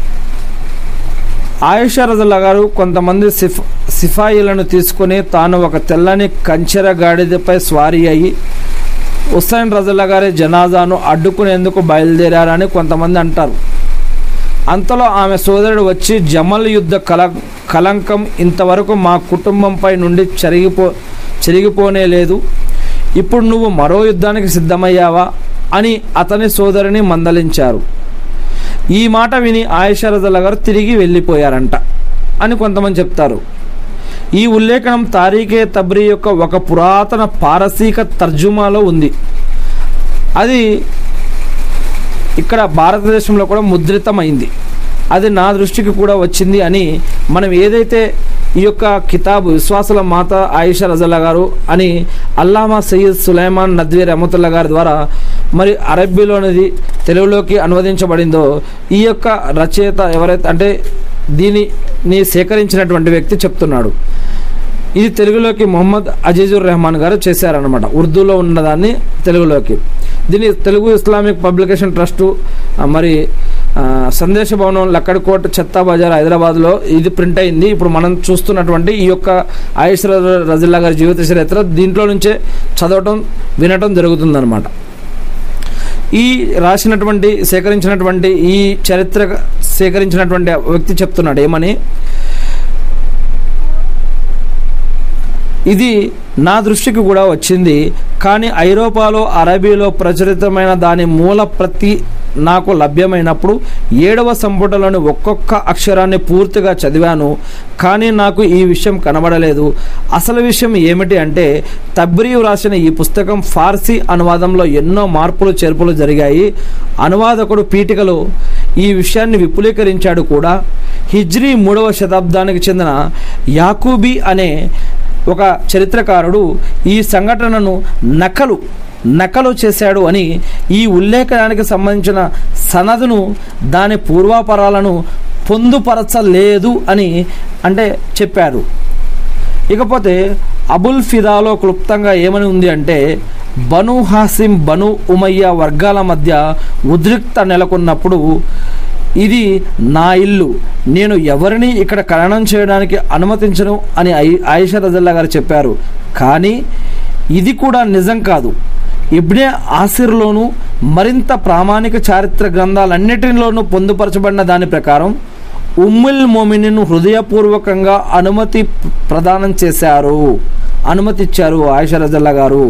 ఆయిషా రజల్లా గారు కొంతమంది సిఫ్ సిఫాయిలను తీసుకొని తాను ఒక తెల్లని కంచెర గాడిదపై స్వారీ అయ్యి హుస్సేన్ రజల్లా గారి జనాజాను అడ్డుకునేందుకు బయలుదేరారని కొంతమంది అంటారు అంతలో ఆమె సోదరుడు వచ్చి జమల్ యుద్ధ కల కలంకం ఇంతవరకు మా కుటుంబంపై నుండి చెరిగిపో చెరిగిపోనే లేదు ఇప్పుడు నువ్వు మరో యుద్ధానికి సిద్ధమయ్యావా అని అతని సోదరిని మందలించారు ఈ మాట విని ఆయిషా రజల్లా గారు తిరిగి వెళ్ళిపోయారంట అని కొంతమంది చెప్తారు ఈ ఉల్లేఖనం తారీఖే తబ్రీ యొక్క ఒక పురాతన పారసీక తర్జుమాలో ఉంది అది ఇక్కడ భారతదేశంలో కూడా ముద్రితమైంది అది నా దృష్టికి కూడా వచ్చింది అని మనం ఏదైతే ఈ యొక్క కితాబు విశ్వాసుల మాత ఆయిషా రజల్లా గారు అని అల్లామా సయ్యద్ సులైమాన్ నద్వీ రహమతుల్లా గారి ద్వారా మరి అరబ్బీలోనిది తెలుగులోకి అనువదించబడిందో ఈ యొక్క రచయిత ఎవరైతే అంటే దీనిని సేకరించినటువంటి వ్యక్తి చెప్తున్నాడు ఇది తెలుగులోకి మొహమ్మద్ అజీజుర్ రెహమాన్ గారు చేశారనమాట ఉర్దూలో ఉన్నదాన్ని తెలుగులోకి దీని తెలుగు ఇస్లామిక్ పబ్లికేషన్ ట్రస్టు ఆ, మరి ఆ, సందేశ భవనం లక్కడికోట చెత్తా బజార్ హైదరాబాద్లో ఇది ప్రింట్ అయింది ఇప్పుడు మనం చూస్తున్నటువంటి ఈ యొక్క ఆయుష్ రజిల్లా గారి జీవిత చరిత్ర దీంట్లో నుంచే చదవటం వినటం జరుగుతుందన్నమాట ఈ రాసినటువంటి సేకరించినటువంటి ఈ చరిత్ర సేకరించినటువంటి వ్యక్తి చెప్తున్నాడు ఏమని ఇది నా దృష్టికి కూడా వచ్చింది కానీ ఐరోపాలో అరబీలో ప్రచురితమైన దాని మూల ప్రతి నాకు లభ్యమైనప్పుడు ఏడవ సంపుటలోని ఒక్కొక్క అక్షరాన్ని పూర్తిగా చదివాను కానీ నాకు ఈ విషయం కనబడలేదు అసలు విషయం ఏమిటి అంటే తబ్రియు రాసిన ఈ పుస్తకం ఫార్సీ అనువాదంలో ఎన్నో మార్పులు చేర్పులు జరిగాయి అనువాదకుడు పీఠికలో ఈ విషయాన్ని విపులీకరించాడు కూడా హిజ్రీ మూడవ శతాబ్దానికి చెందిన యాకూబీ అనే ఒక చరిత్రకారుడు ఈ సంఘటనను నకలు నకలు చేశాడు అని ఈ ఉల్లేఖనానికి సంబంధించిన సనదును దాని పూర్వాపరాలను పొందుపరచలేదు అని అంటే చెప్పారు ఇకపోతే అబుల్ ఫిదాలో క్లుప్తంగా ఏమని ఉంది అంటే బను హాసిం బను ఉమయ్య వర్గాల మధ్య ఉద్రిక్త నెలకొన్నప్పుడు ఇది నా ఇల్లు నేను ఎవరిని ఇక్కడ ఖననం చేయడానికి అనుమతించను అని ఐ- ఆయిషా రజల్లా గారు చెప్పారు కానీ ఇది కూడా నిజం కాదు ఇబ్నే ఆసిర్లోను మరింత ప్రామాణిక చారిత్ర గ్రంథాలన్నిటిలోనూ పొందుపరచబడిన దాని ప్రకారం ఉమ్ముల్ మోమినిన్ హృదయపూర్వకంగా అనుమతి ప్రదానం చేశారు అనుమతి ఇచ్చారు ఆయిషా రజల్లా గారు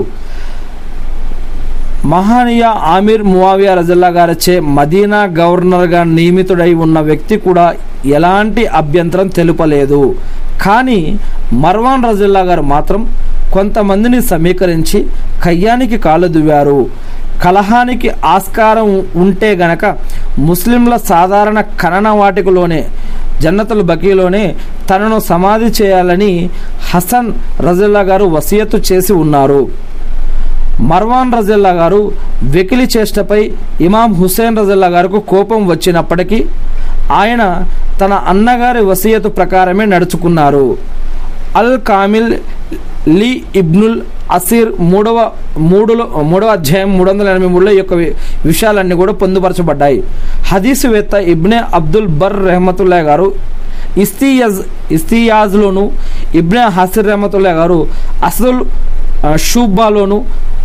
మహానీయ ఆమీర్ మువావియా రజల్లా గారిచే మదీనా గవర్నర్గా నియమితుడై ఉన్న వ్యక్తి కూడా ఎలాంటి అభ్యంతరం తెలుపలేదు కానీ మర్వాన్ రజల్లా గారు మాత్రం కొంతమందిని సమీకరించి కయ్యానికి కాలు దువ్వారు కలహానికి ఆస్కారం ఉంటే గనక ముస్లింల సాధారణ ఖనన వాటికలోనే జన్నతుల్ బకీలోనే తనను సమాధి చేయాలని హసన్ రజల్లా గారు వసియత్తు చేసి ఉన్నారు మర్వాన్ రజల్లా గారు వెకిలి చేష్టపై ఇమాం హుసేన్ రజల్లా గారికి కోపం వచ్చినప్పటికీ ఆయన తన అన్నగారి వసీయతు ప్రకారమే నడుచుకున్నారు అల్ కామిల్ లీ ఇబ్నుల్ అసీర్ మూడవ మూడులో మూడవ అధ్యాయం మూడు వందల ఎనభై మూడులో ఈ యొక్క వి- విషయాలన్నీ కూడా పొందుపరచబడ్డాయి హదీసువేత్త ఇబ్నే అబ్దుల్ బర్ రెహమతుల్లా గారు ఇస్తీయజ్ ఇస్తీయాజ్లోను ఇబ్నే హసీర్ రెహమతుల్లా గారు అసదుల్ ఆ, షూబాలోను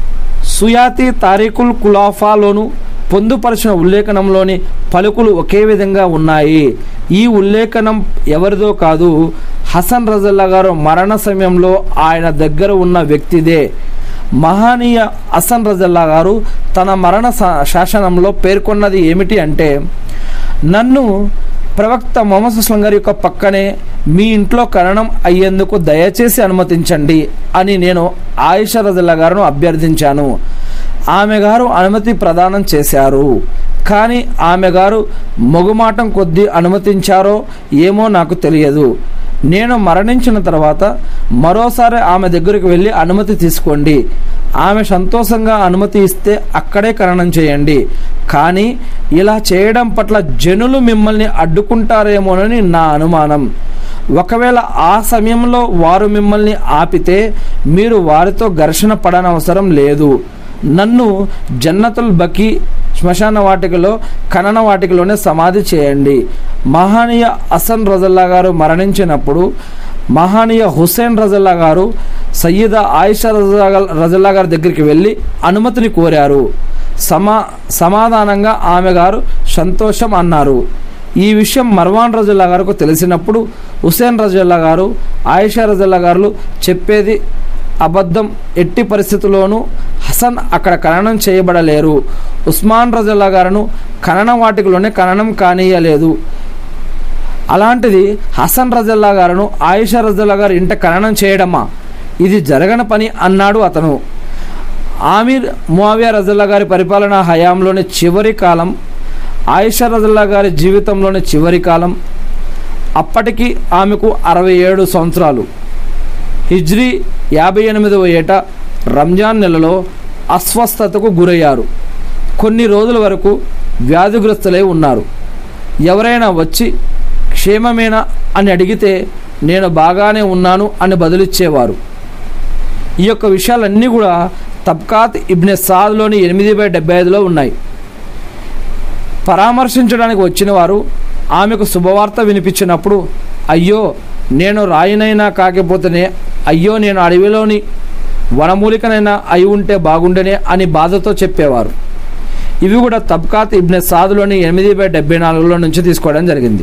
సుయాతి తారీఖుల్ కులాఫాలోను పొందుపరిచిన ఉల్లేఖనంలోని పలుకులు ఒకే విధంగా ఉన్నాయి ఈ ఉల్లేఖనం ఎవరిదో కాదు హసన్ రజల్లా గారు మరణ సమయంలో ఆయన దగ్గర ఉన్న వ్యక్తిదే మహానీయ హసన్ రజల్లా గారు తన మరణ శా- శాసనంలో పేర్కొన్నది ఏమిటి అంటే నన్ను ప్రవక్త మొహమ్మద్ అస్లం గారి యొక్క పక్కనే మీ ఇంట్లో ఖననం అయ్యేందుకు దయచేసి అనుమతించండి అని నేను ఆయిషా రజల్లా గారును అభ్యర్థించాను ఆమె గారు అనుమతి ప్రదానం చేశారు కానీ ఆమె గారు మొగుమాటం కొద్దీ అనుమతించారో ఏమో నాకు తెలియదు నేను మరణించిన తర్వాత మరోసారి ఆమె దగ్గరికి వెళ్ళి అనుమతి తీసుకోండి ఆమె సంతోషంగా అనుమతి ఇస్తే అక్కడే ఖననం చేయండి కానీ ఇలా చేయడం పట్ల జనులు మిమ్మల్ని అడ్డుకుంటారేమోనని నా అనుమానం ఒకవేళ ఆ సమయంలో వారు మిమ్మల్ని ఆపితే మీరు వారితో ఘర్షణ పడనవసరం లేదు నన్ను జన్నతుల్ బకి శ్మశాన వాటికలో ఖనన వాటికలోనే సమాధి చేయండి మహానీయ హసన్ రజల్లా గారు మరణించినప్పుడు మహానీయ హుసేన్ రజల్లా గారు సయ్యద ఆయిషా రజల్లా రజల్లా గారి దగ్గరికి వెళ్ళి అనుమతిని కోరారు సమా సమాధానంగా ఆమె గారు సంతోషం అన్నారు ఈ విషయం మర్వాన్ రజల్లా గారికి తెలిసినప్పుడు హుసేన్ రజల్లా గారు ఆయిషా రజల్లా గారు చెప్పేది అబద్ధం ఎట్టి పరిస్థితుల్లోనూ హసన్ అక్కడ ఖననం చేయబడలేరు ఉస్మాన్ రజల్లా గారును ఖనన వాటికలోనే ఖననం కానీయలేదు అలాంటిది హసన్ రజల్లా గారును ఆయిషా రజల్లా గారు ఇంట ఖననం చేయడమా ఇది జరగని పని అన్నాడు అతను ఆమీర్ ముావియా రజల్లా గారి పరిపాలనా హయాంలోని చివరి కాలం ఆయిషా రజల్లా గారి జీవితంలోని చివరి కాలం అప్పటికి ఆమెకు అరవై ఏడు సంవత్సరాలు హిజ్రీ యాభై ఎనిమిదవ ఏట రంజాన్ నెలలో అస్వస్థతకు గురయ్యారు కొన్ని రోజుల వరకు వ్యాధిగ్రస్తులై ఉన్నారు ఎవరైనా వచ్చి క్షేమమేనా అని అడిగితే నేను బాగానే ఉన్నాను అని బదులిచ్చేవారు ఈ యొక్క విషయాలన్నీ కూడా తబ్కాత్ ఇబ్నె సాద్లోని ఎనిమిది బై డెబ్బై ఐదులో ఉన్నాయి పరామర్శించడానికి వచ్చిన వారు ఆమెకు శుభవార్త వినిపించినప్పుడు అయ్యో నేను రాయినైనా కాకపోతేనే అయ్యో నేను అడవిలోని వనమూలికనైనా అయి ఉంటే బాగుండేనే అని బాధతో చెప్పేవారు ఇవి కూడా తబ్కాత్ ఇబ్నె సాదులోని ఎనిమిది బై డెబ్బై నాలుగులో నుంచి తీసుకోవడం జరిగింది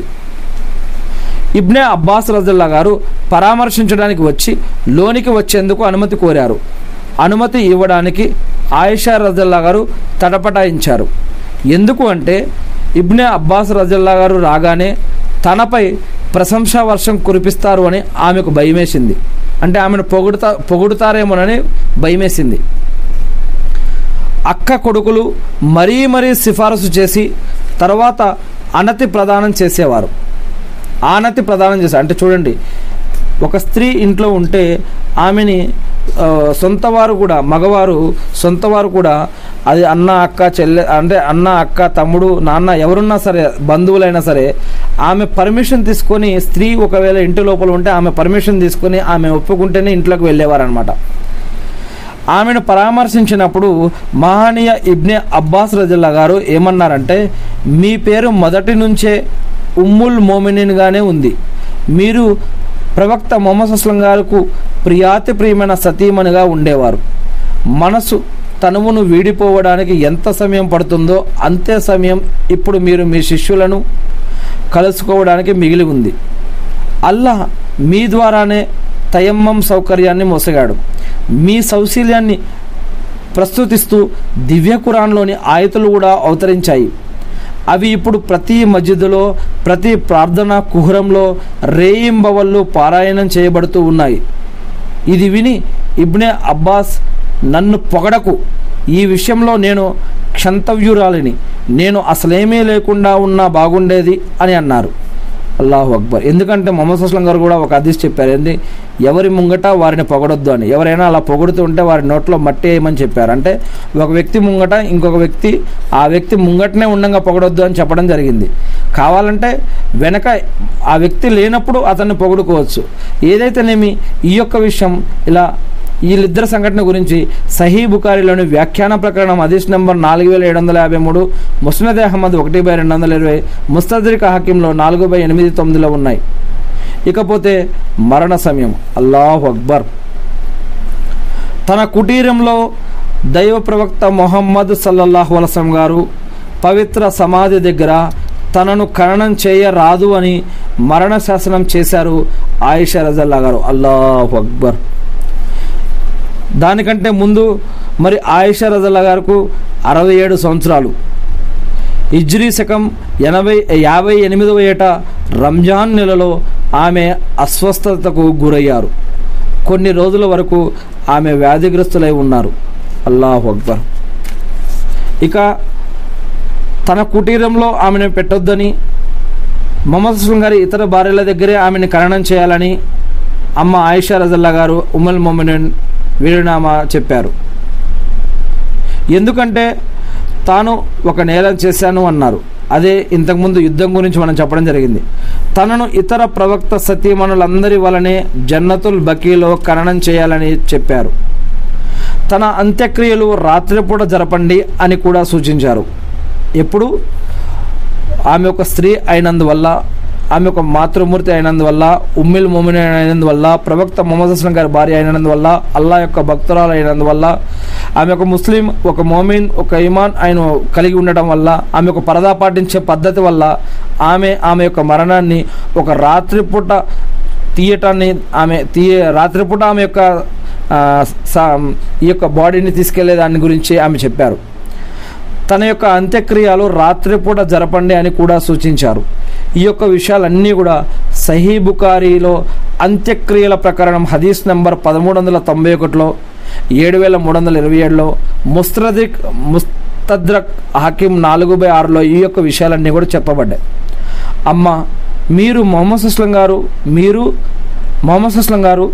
ఇబ్నే అబ్బాస్ రజల్లా గారు పరామర్శించడానికి వచ్చి లోనికి వచ్చేందుకు అనుమతి కోరారు అనుమతి ఇవ్వడానికి ఆయిషా రజల్లా గారు తటపటాయించారు ఎందుకు అంటే ఇబ్నే అబ్బాస్ రజల్లా గారు రాగానే తనపై ప్రశంసా వర్షం కురిపిస్తారు అని ఆమెకు భయమేసింది అంటే ఆమెను పొగుడుతా పొగుడుతారేమోనని భయమేసింది అక్క కొడుకులు మరీ మరీ సిఫారసు చేసి తర్వాత అనతి ప్రదానం చేసేవారు ఆనతి ప్రదానం చేశారు అంటే చూడండి ఒక స్త్రీ ఇంట్లో ఉంటే ఆమెని ఆ, సొంతవారు కూడా మగవారు సొంతవారు కూడా అది అన్న అక్క చెల్లె అంటే అన్న అక్క తమ్ముడు నాన్న ఎవరున్నా సరే బంధువులైనా సరే ఆమె పర్మిషన్ తీసుకొని స్త్రీ ఒకవేళ ఇంటి లోపల ఉంటే ఆమె పర్మిషన్ తీసుకొని ఆమె ఒప్పుకుంటేనే ఇంట్లోకి వెళ్ళేవారు అనమాట ఆమెను పరామర్శించినప్పుడు మహానీయ ఇబ్నే అబ్బాస్ రజల్లా గారు ఏమన్నారంటే మీ పేరు మొదటి నుంచే ఉమ్ముల్ మోమినిన్గానే ఉంది మీరు ప్రవక్త మొహమ్మద్ అస్లం గారికి ప్రియాతి ప్రియమైన సతీమణిగా ఉండేవారు మనసు తనువును వీడిపోవడానికి ఎంత సమయం పడుతుందో అంతే సమయం ఇప్పుడు మీరు మీ శిష్యులను కలుసుకోవడానికి మిగిలి ఉంది అల్లాహ్ మీ ద్వారానే తయమ్మం సౌకర్యాన్ని మోసగాడు మీ సౌశీల్యాన్ని ప్రస్తుతిస్తూ దివ్య ఖురాన్లోని ఆయతులు కూడా అవతరించాయి అవి ఇప్పుడు ప్రతి మస్జిద్లో ప్రతి ప్రార్థన కుహరంలో రేయింబవళ్ళు పారాయణం చేయబడుతూ ఉన్నాయి ఇది విని ఇబ్నే అబ్బాస్ నన్ను పొగడకు ఈ విషయంలో నేను క్షంతవ్యురాలిని నేను అసలేమీ లేకుండా ఉన్నా బాగుండేది అని అన్నారు అల్లాహు అక్బర్ ఎందుకంటే మొహమ్మద్ అస్లం గారు కూడా ఒక అదీస్ చెప్పారు ఏంది ఎవరి ముంగట వారిని పొగడొద్దు అని ఎవరైనా అలా పొగుడుతూ ఉంటే వారి నోట్లో మట్టి వేయమని చెప్పారు అంటే ఒక వ్యక్తి ముంగట ఇంకొక వ్యక్తి ఆ వ్యక్తి ముంగటనే ఉండంగా పొగడొద్దు అని చెప్పడం జరిగింది కావాలంటే వెనక ఆ వ్యక్తి లేనప్పుడు అతన్ని పొగుడుకోవచ్చు ఏదైతేనేమి ఈ యొక్క విషయం ఇలా వీళ్ళిద్దరు సంఘటన గురించి సహీ బుకారిలోని వ్యాఖ్యాన ప్రకరణం హదీస్ నెంబర్ నాలుగు వేల ఏడు వందల యాభై మూడు ముస్నద్ అహ్మద్ ఒకటి బై రెండు వందల ఇరవై ముస్తద్రిక్ హకీంలో నాలుగు బై ఎనిమిది తొమ్మిదిలో ఉన్నాయి ఇకపోతే మరణ సమయం అల్లాహు అక్బర్ తన కుటీరంలో దైవ ప్రవక్త మొహమ్మద్ సల్లల్లాహు అలసం గారు పవిత్ర సమాధి దగ్గర తనను ఖననం చేయరాదు అని మరణ శాసనం చేశారు ఆయిషా రజల్లా గారు అల్లాహు అక్బర్ దానికంటే ముందు మరి ఆయిషా రజల్లా గారికి అరవై ఏడు సంవత్సరాలు ఇజ్రీ శకం ఎనభై యాభై ఎనిమిదవ ఏట రంజాన్ నెలలో ఆమె అస్వస్థతకు గురయ్యారు కొన్ని రోజుల వరకు ఆమె వ్యాధిగ్రస్తులై ఉన్నారు అల్లాహు అక్బర్ ఇక తన కుటీరంలో ఆమెను పెట్టొద్దని మొహమ్మద్ అస్లం గారి ఇతర భార్యల దగ్గరే ఆమెను ఖననం చేయాలని అమ్మ ఆయిషా రజల్లా గారు ఉమ్మల్ మొమిన్ వీరునామా చెప్పారు ఎందుకంటే తాను ఒక నేరం చేశాను అన్నారు అదే ఇంతకుముందు యుద్ధం గురించి మనం చెప్పడం జరిగింది తనను ఇతర ప్రవక్త సతీమణులందరి వలనే జన్నతుల్ బకీలో ఖననం చేయాలని చెప్పారు తన అంత్యక్రియలు రాత్రిపూట జరపండి అని కూడా సూచించారు ఎప్పుడు ఆమె ఒక స్త్రీ అయినందువల్ల ఆమె ఒక మాతృమూర్తి అయినందువల్ల ఉమ్మిల్ మొమిన్ అయినందువల్ల ప్రవక్త మొహమ్మద్ అస్లం గారి భార్య అయినందువల్ల అల్లా యొక్క భక్తురాలు అయినందువల్ల ఆమె ఒక ముస్లిం ఒక మోమిన్ ఒక ఇమాన్ ఆయన కలిగి ఉండటం వల్ల ఆమె ఒక పరదా పాటించే పద్ధతి వల్ల ఆమె ఆమె యొక్క మరణాన్ని ఒక రాత్రిపూట తీయటాన్ని ఆమె తీయ రాత్రిపూట ఆమె యొక్క ఆ, స- ఈ యొక్క బాడీని తీసుకెళ్లే దాని గురించి ఆమె చెప్పారు తన యొక్క అంత్యక్రియలు రాత్రిపూట జరపండి అని కూడా సూచించారు ఈ యొక్క విషయాలన్నీ కూడా సహీ బుకారీలో అంత్యక్రియల ప్రకరణం హదీస్ నంబర్ పదమూడు వందల తొంభై ఒకటిలో ఏడు వేల మూడు వందల ఇరవై ఏడులో ముస్త్రదిక్ ముస్తద్రక్ హాకిం నాలుగు బై ఆరులో ఈ యొక్క విషయాలన్నీ కూడా చెప్పబడ్డాయి అమ్మ మీరు మొహమ్మద్ అస్లం గారు మీరు మొహమ్మద్ అస్లం గారు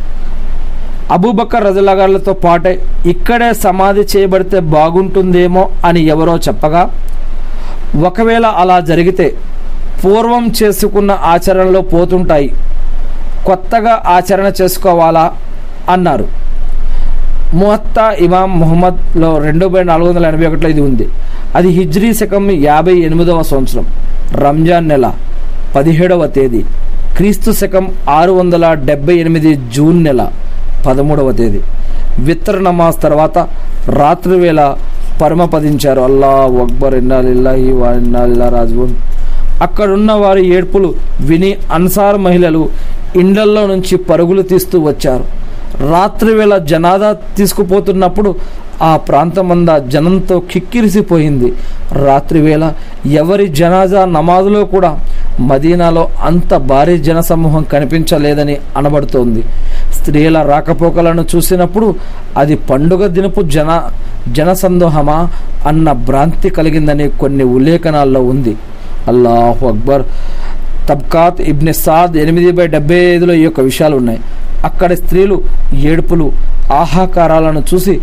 అబూబక్కర్ రజల్లా గారులతో పాటే ఇక్కడే సమాధి చేయబడితే బాగుంటుందేమో అని ఎవరో చెప్పగా ఒకవేళ అలా జరిగితే పూర్వం చేసుకున్న ఆచరణలో పోతుంటాయి కొత్తగా ఆచరణ చేసుకోవాలా అన్నారు ముహత్తా ఇమాం ముహమ్మద్లో రెండు బై నాలుగు వందల ఎనభై ఒకటిలో ఇది ఉంది అది హిజ్రీ శకం యాభై ఎనిమిదవ సంవత్సరం రంజాన్ నెల పదిహేడవ తేదీ క్రీస్తు శకం ఆరు వందల డెబ్బై ఎనిమిది జూన్ నెల పదమూడవ తేదీ విత్ర నమాజ్ తర్వాత రాత్రి వేళ పరమపదించారు అల్లా అక్బర్ ఇన్నాలిల్లాహి వా ఇన్నాలిల్లా రాజున్ అక్కడున్న వారి ఏడ్పులు విని అన్సార్ మహిళలు ఇండ్లల్లో నుంచి పరుగులు తీస్తూ వచ్చారు రాత్రి వేళ జనాదా తీసుకుపోతున్నప్పుడు ఆ ప్రాంతమందా జనంతో కిక్కిరిసిపోయింది రాత్రి వేళ ఎవరి జనాజా నమాజులో కూడా మదీనాలో అంత భారీ జనసమూహం కనిపించలేదని అనబడుతోంది స్త్రీల రాకపోకలను చూసినప్పుడు అది పండుగ దినపు జన జనసందోహమా అన్న భ్రాంతి కలిగిందని కొన్ని ఉల్లేఖనాల్లో ఉంది అల్లాహు అక్బర్ తబ్కాత్ ఇబ్నె సాద్ ఎనిమిది బై డెబ్బై ఐదులో ఈ యొక్క విషయాలు ఉన్నాయి అక్కడ స్త్రీలు ఏడుపులు ఆహాకారాలను చూసి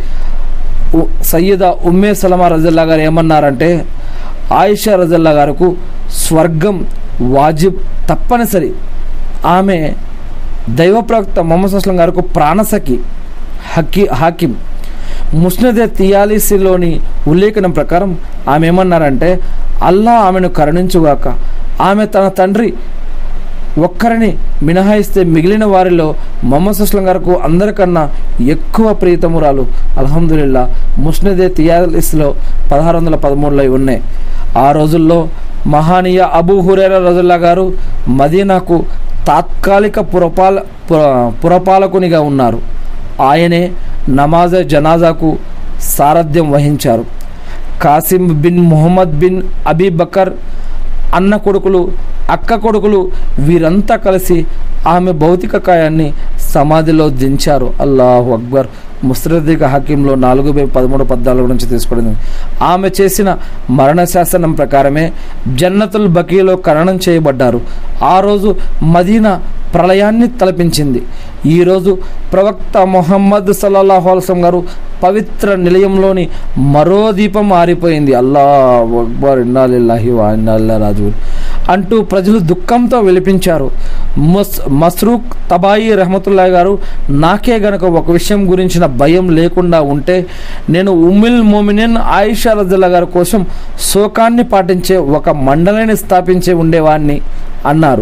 ఉ- సయ్యద ఉమ్మే సలమా రజల్లా గారు ఏమన్నారంటే ఆయిషా రజల్లా గారుకు స్వర్గం వాజిబ్ తప్పనిసరి ఆమె దైవ ప్రవక్త మొహమ్మద్ అస్లం గారికి ప్రాణసఖి హకి హాకిం ముస్నదే తియాలిసిలోని ఉల్లేఖనం ప్రకారం ఆమె ఏమన్నారంటే అల్లా ఆమెను కరుణించుగాక ఆమె తన తండ్రి ఒక్కరిని మినహాయిస్తే మిగిలిన వారిలో మొహమ్మద్ అస్లం గారికి అందరికన్నా ఎక్కువ ప్రీతమురాలు అల్హమ్దుల్లా ముస్నదే తియాలిస్లో పదహారు వందల పదమూడులో ఇవి ఉన్నాయి ఆ రోజుల్లో మహానీయ అబూ హురేరా రజుల్లా గారు మదీనాకు తాత్కాలిక పురపాల పుర- పురపాలకునిగా ఉన్నారు ఆయనే నమాజ జనాజాకు సారథ్యం వహించారు Qasim bin Muhammad bin Abi Bakr అన్న కొడుకులు అక్క కొడుకులు వీరంతా కలిసి ఆమె భౌతిక కాయాన్ని సమాధిలో దించారు అల్లాహు అక్బర్ ముస్రదిక హకీంలో నాలుగు బై పదమూడు పద్నాలుగు నుంచి తీసుకోవడం ఆమె చేసిన మరణ శాసనం ప్రకారమే జన్నతుల్ బకీలో ఖననం చేయబడ్డారు ఆ రోజు మదీనా ప్రళయాన్ని తలపించింది ఈరోజు ప్రవక్త మొహమ్మద్ సల్లల్లాహు అల్సం గారు పవిత్ర నిలయంలోని మరో దీపం ఆరిపోయింది అల్లా అక్బర్ ఇన్నాలిల్లాహి వా ఇన్నాల్లా రాజు అంటూ ప్రజలు దుఃఖంతో విలిపించారు మస్ మస్రూక్ తబాయి రహమతుల్లా గారు నాకే గనక ఒక విషయం గురించిన భయం లేకుండా ఉంటే నేను ఉమ్మిల్ మోమినిన్ ఆయిషా రజల్లా గారి కోసం శోకాన్ని పాటించే ఒక మండలిని స్థాపించే ఉండేవాడిని అన్నారు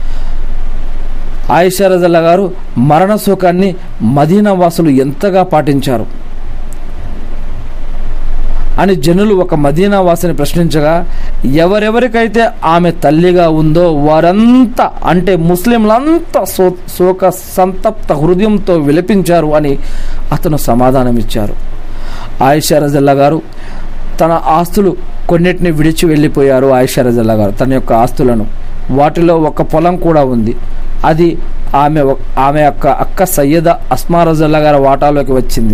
ఆయిషా రజల్లా గారు మరణ శోకాన్ని మదీనా వాసులు ఎంతగా పాటించారు అని జనులు ఒక మదీనా వాసిని ప్రశ్నించగా ఎవరెవరికైతే ఆమె తల్లిగా ఉందో వారంతా అంటే ముస్లింలంతా సో శోక సంతప్త హృదయంతో విలపించారు అని అతను సమాధానమిచ్చారు ఆయిషా రజల్లా గారు తన ఆస్తులు కొన్నిటిని విడిచి వెళ్ళిపోయారు ఆయిషా రజల్లా గారు తన యొక్క ఆస్తులను వాటిలో ఒక పొలం కూడా ఉంది అది ఆమె ఆమె యొక్క అక్క సయ్యద అస్మా రజల్లా గారి వాటాలోకి వచ్చింది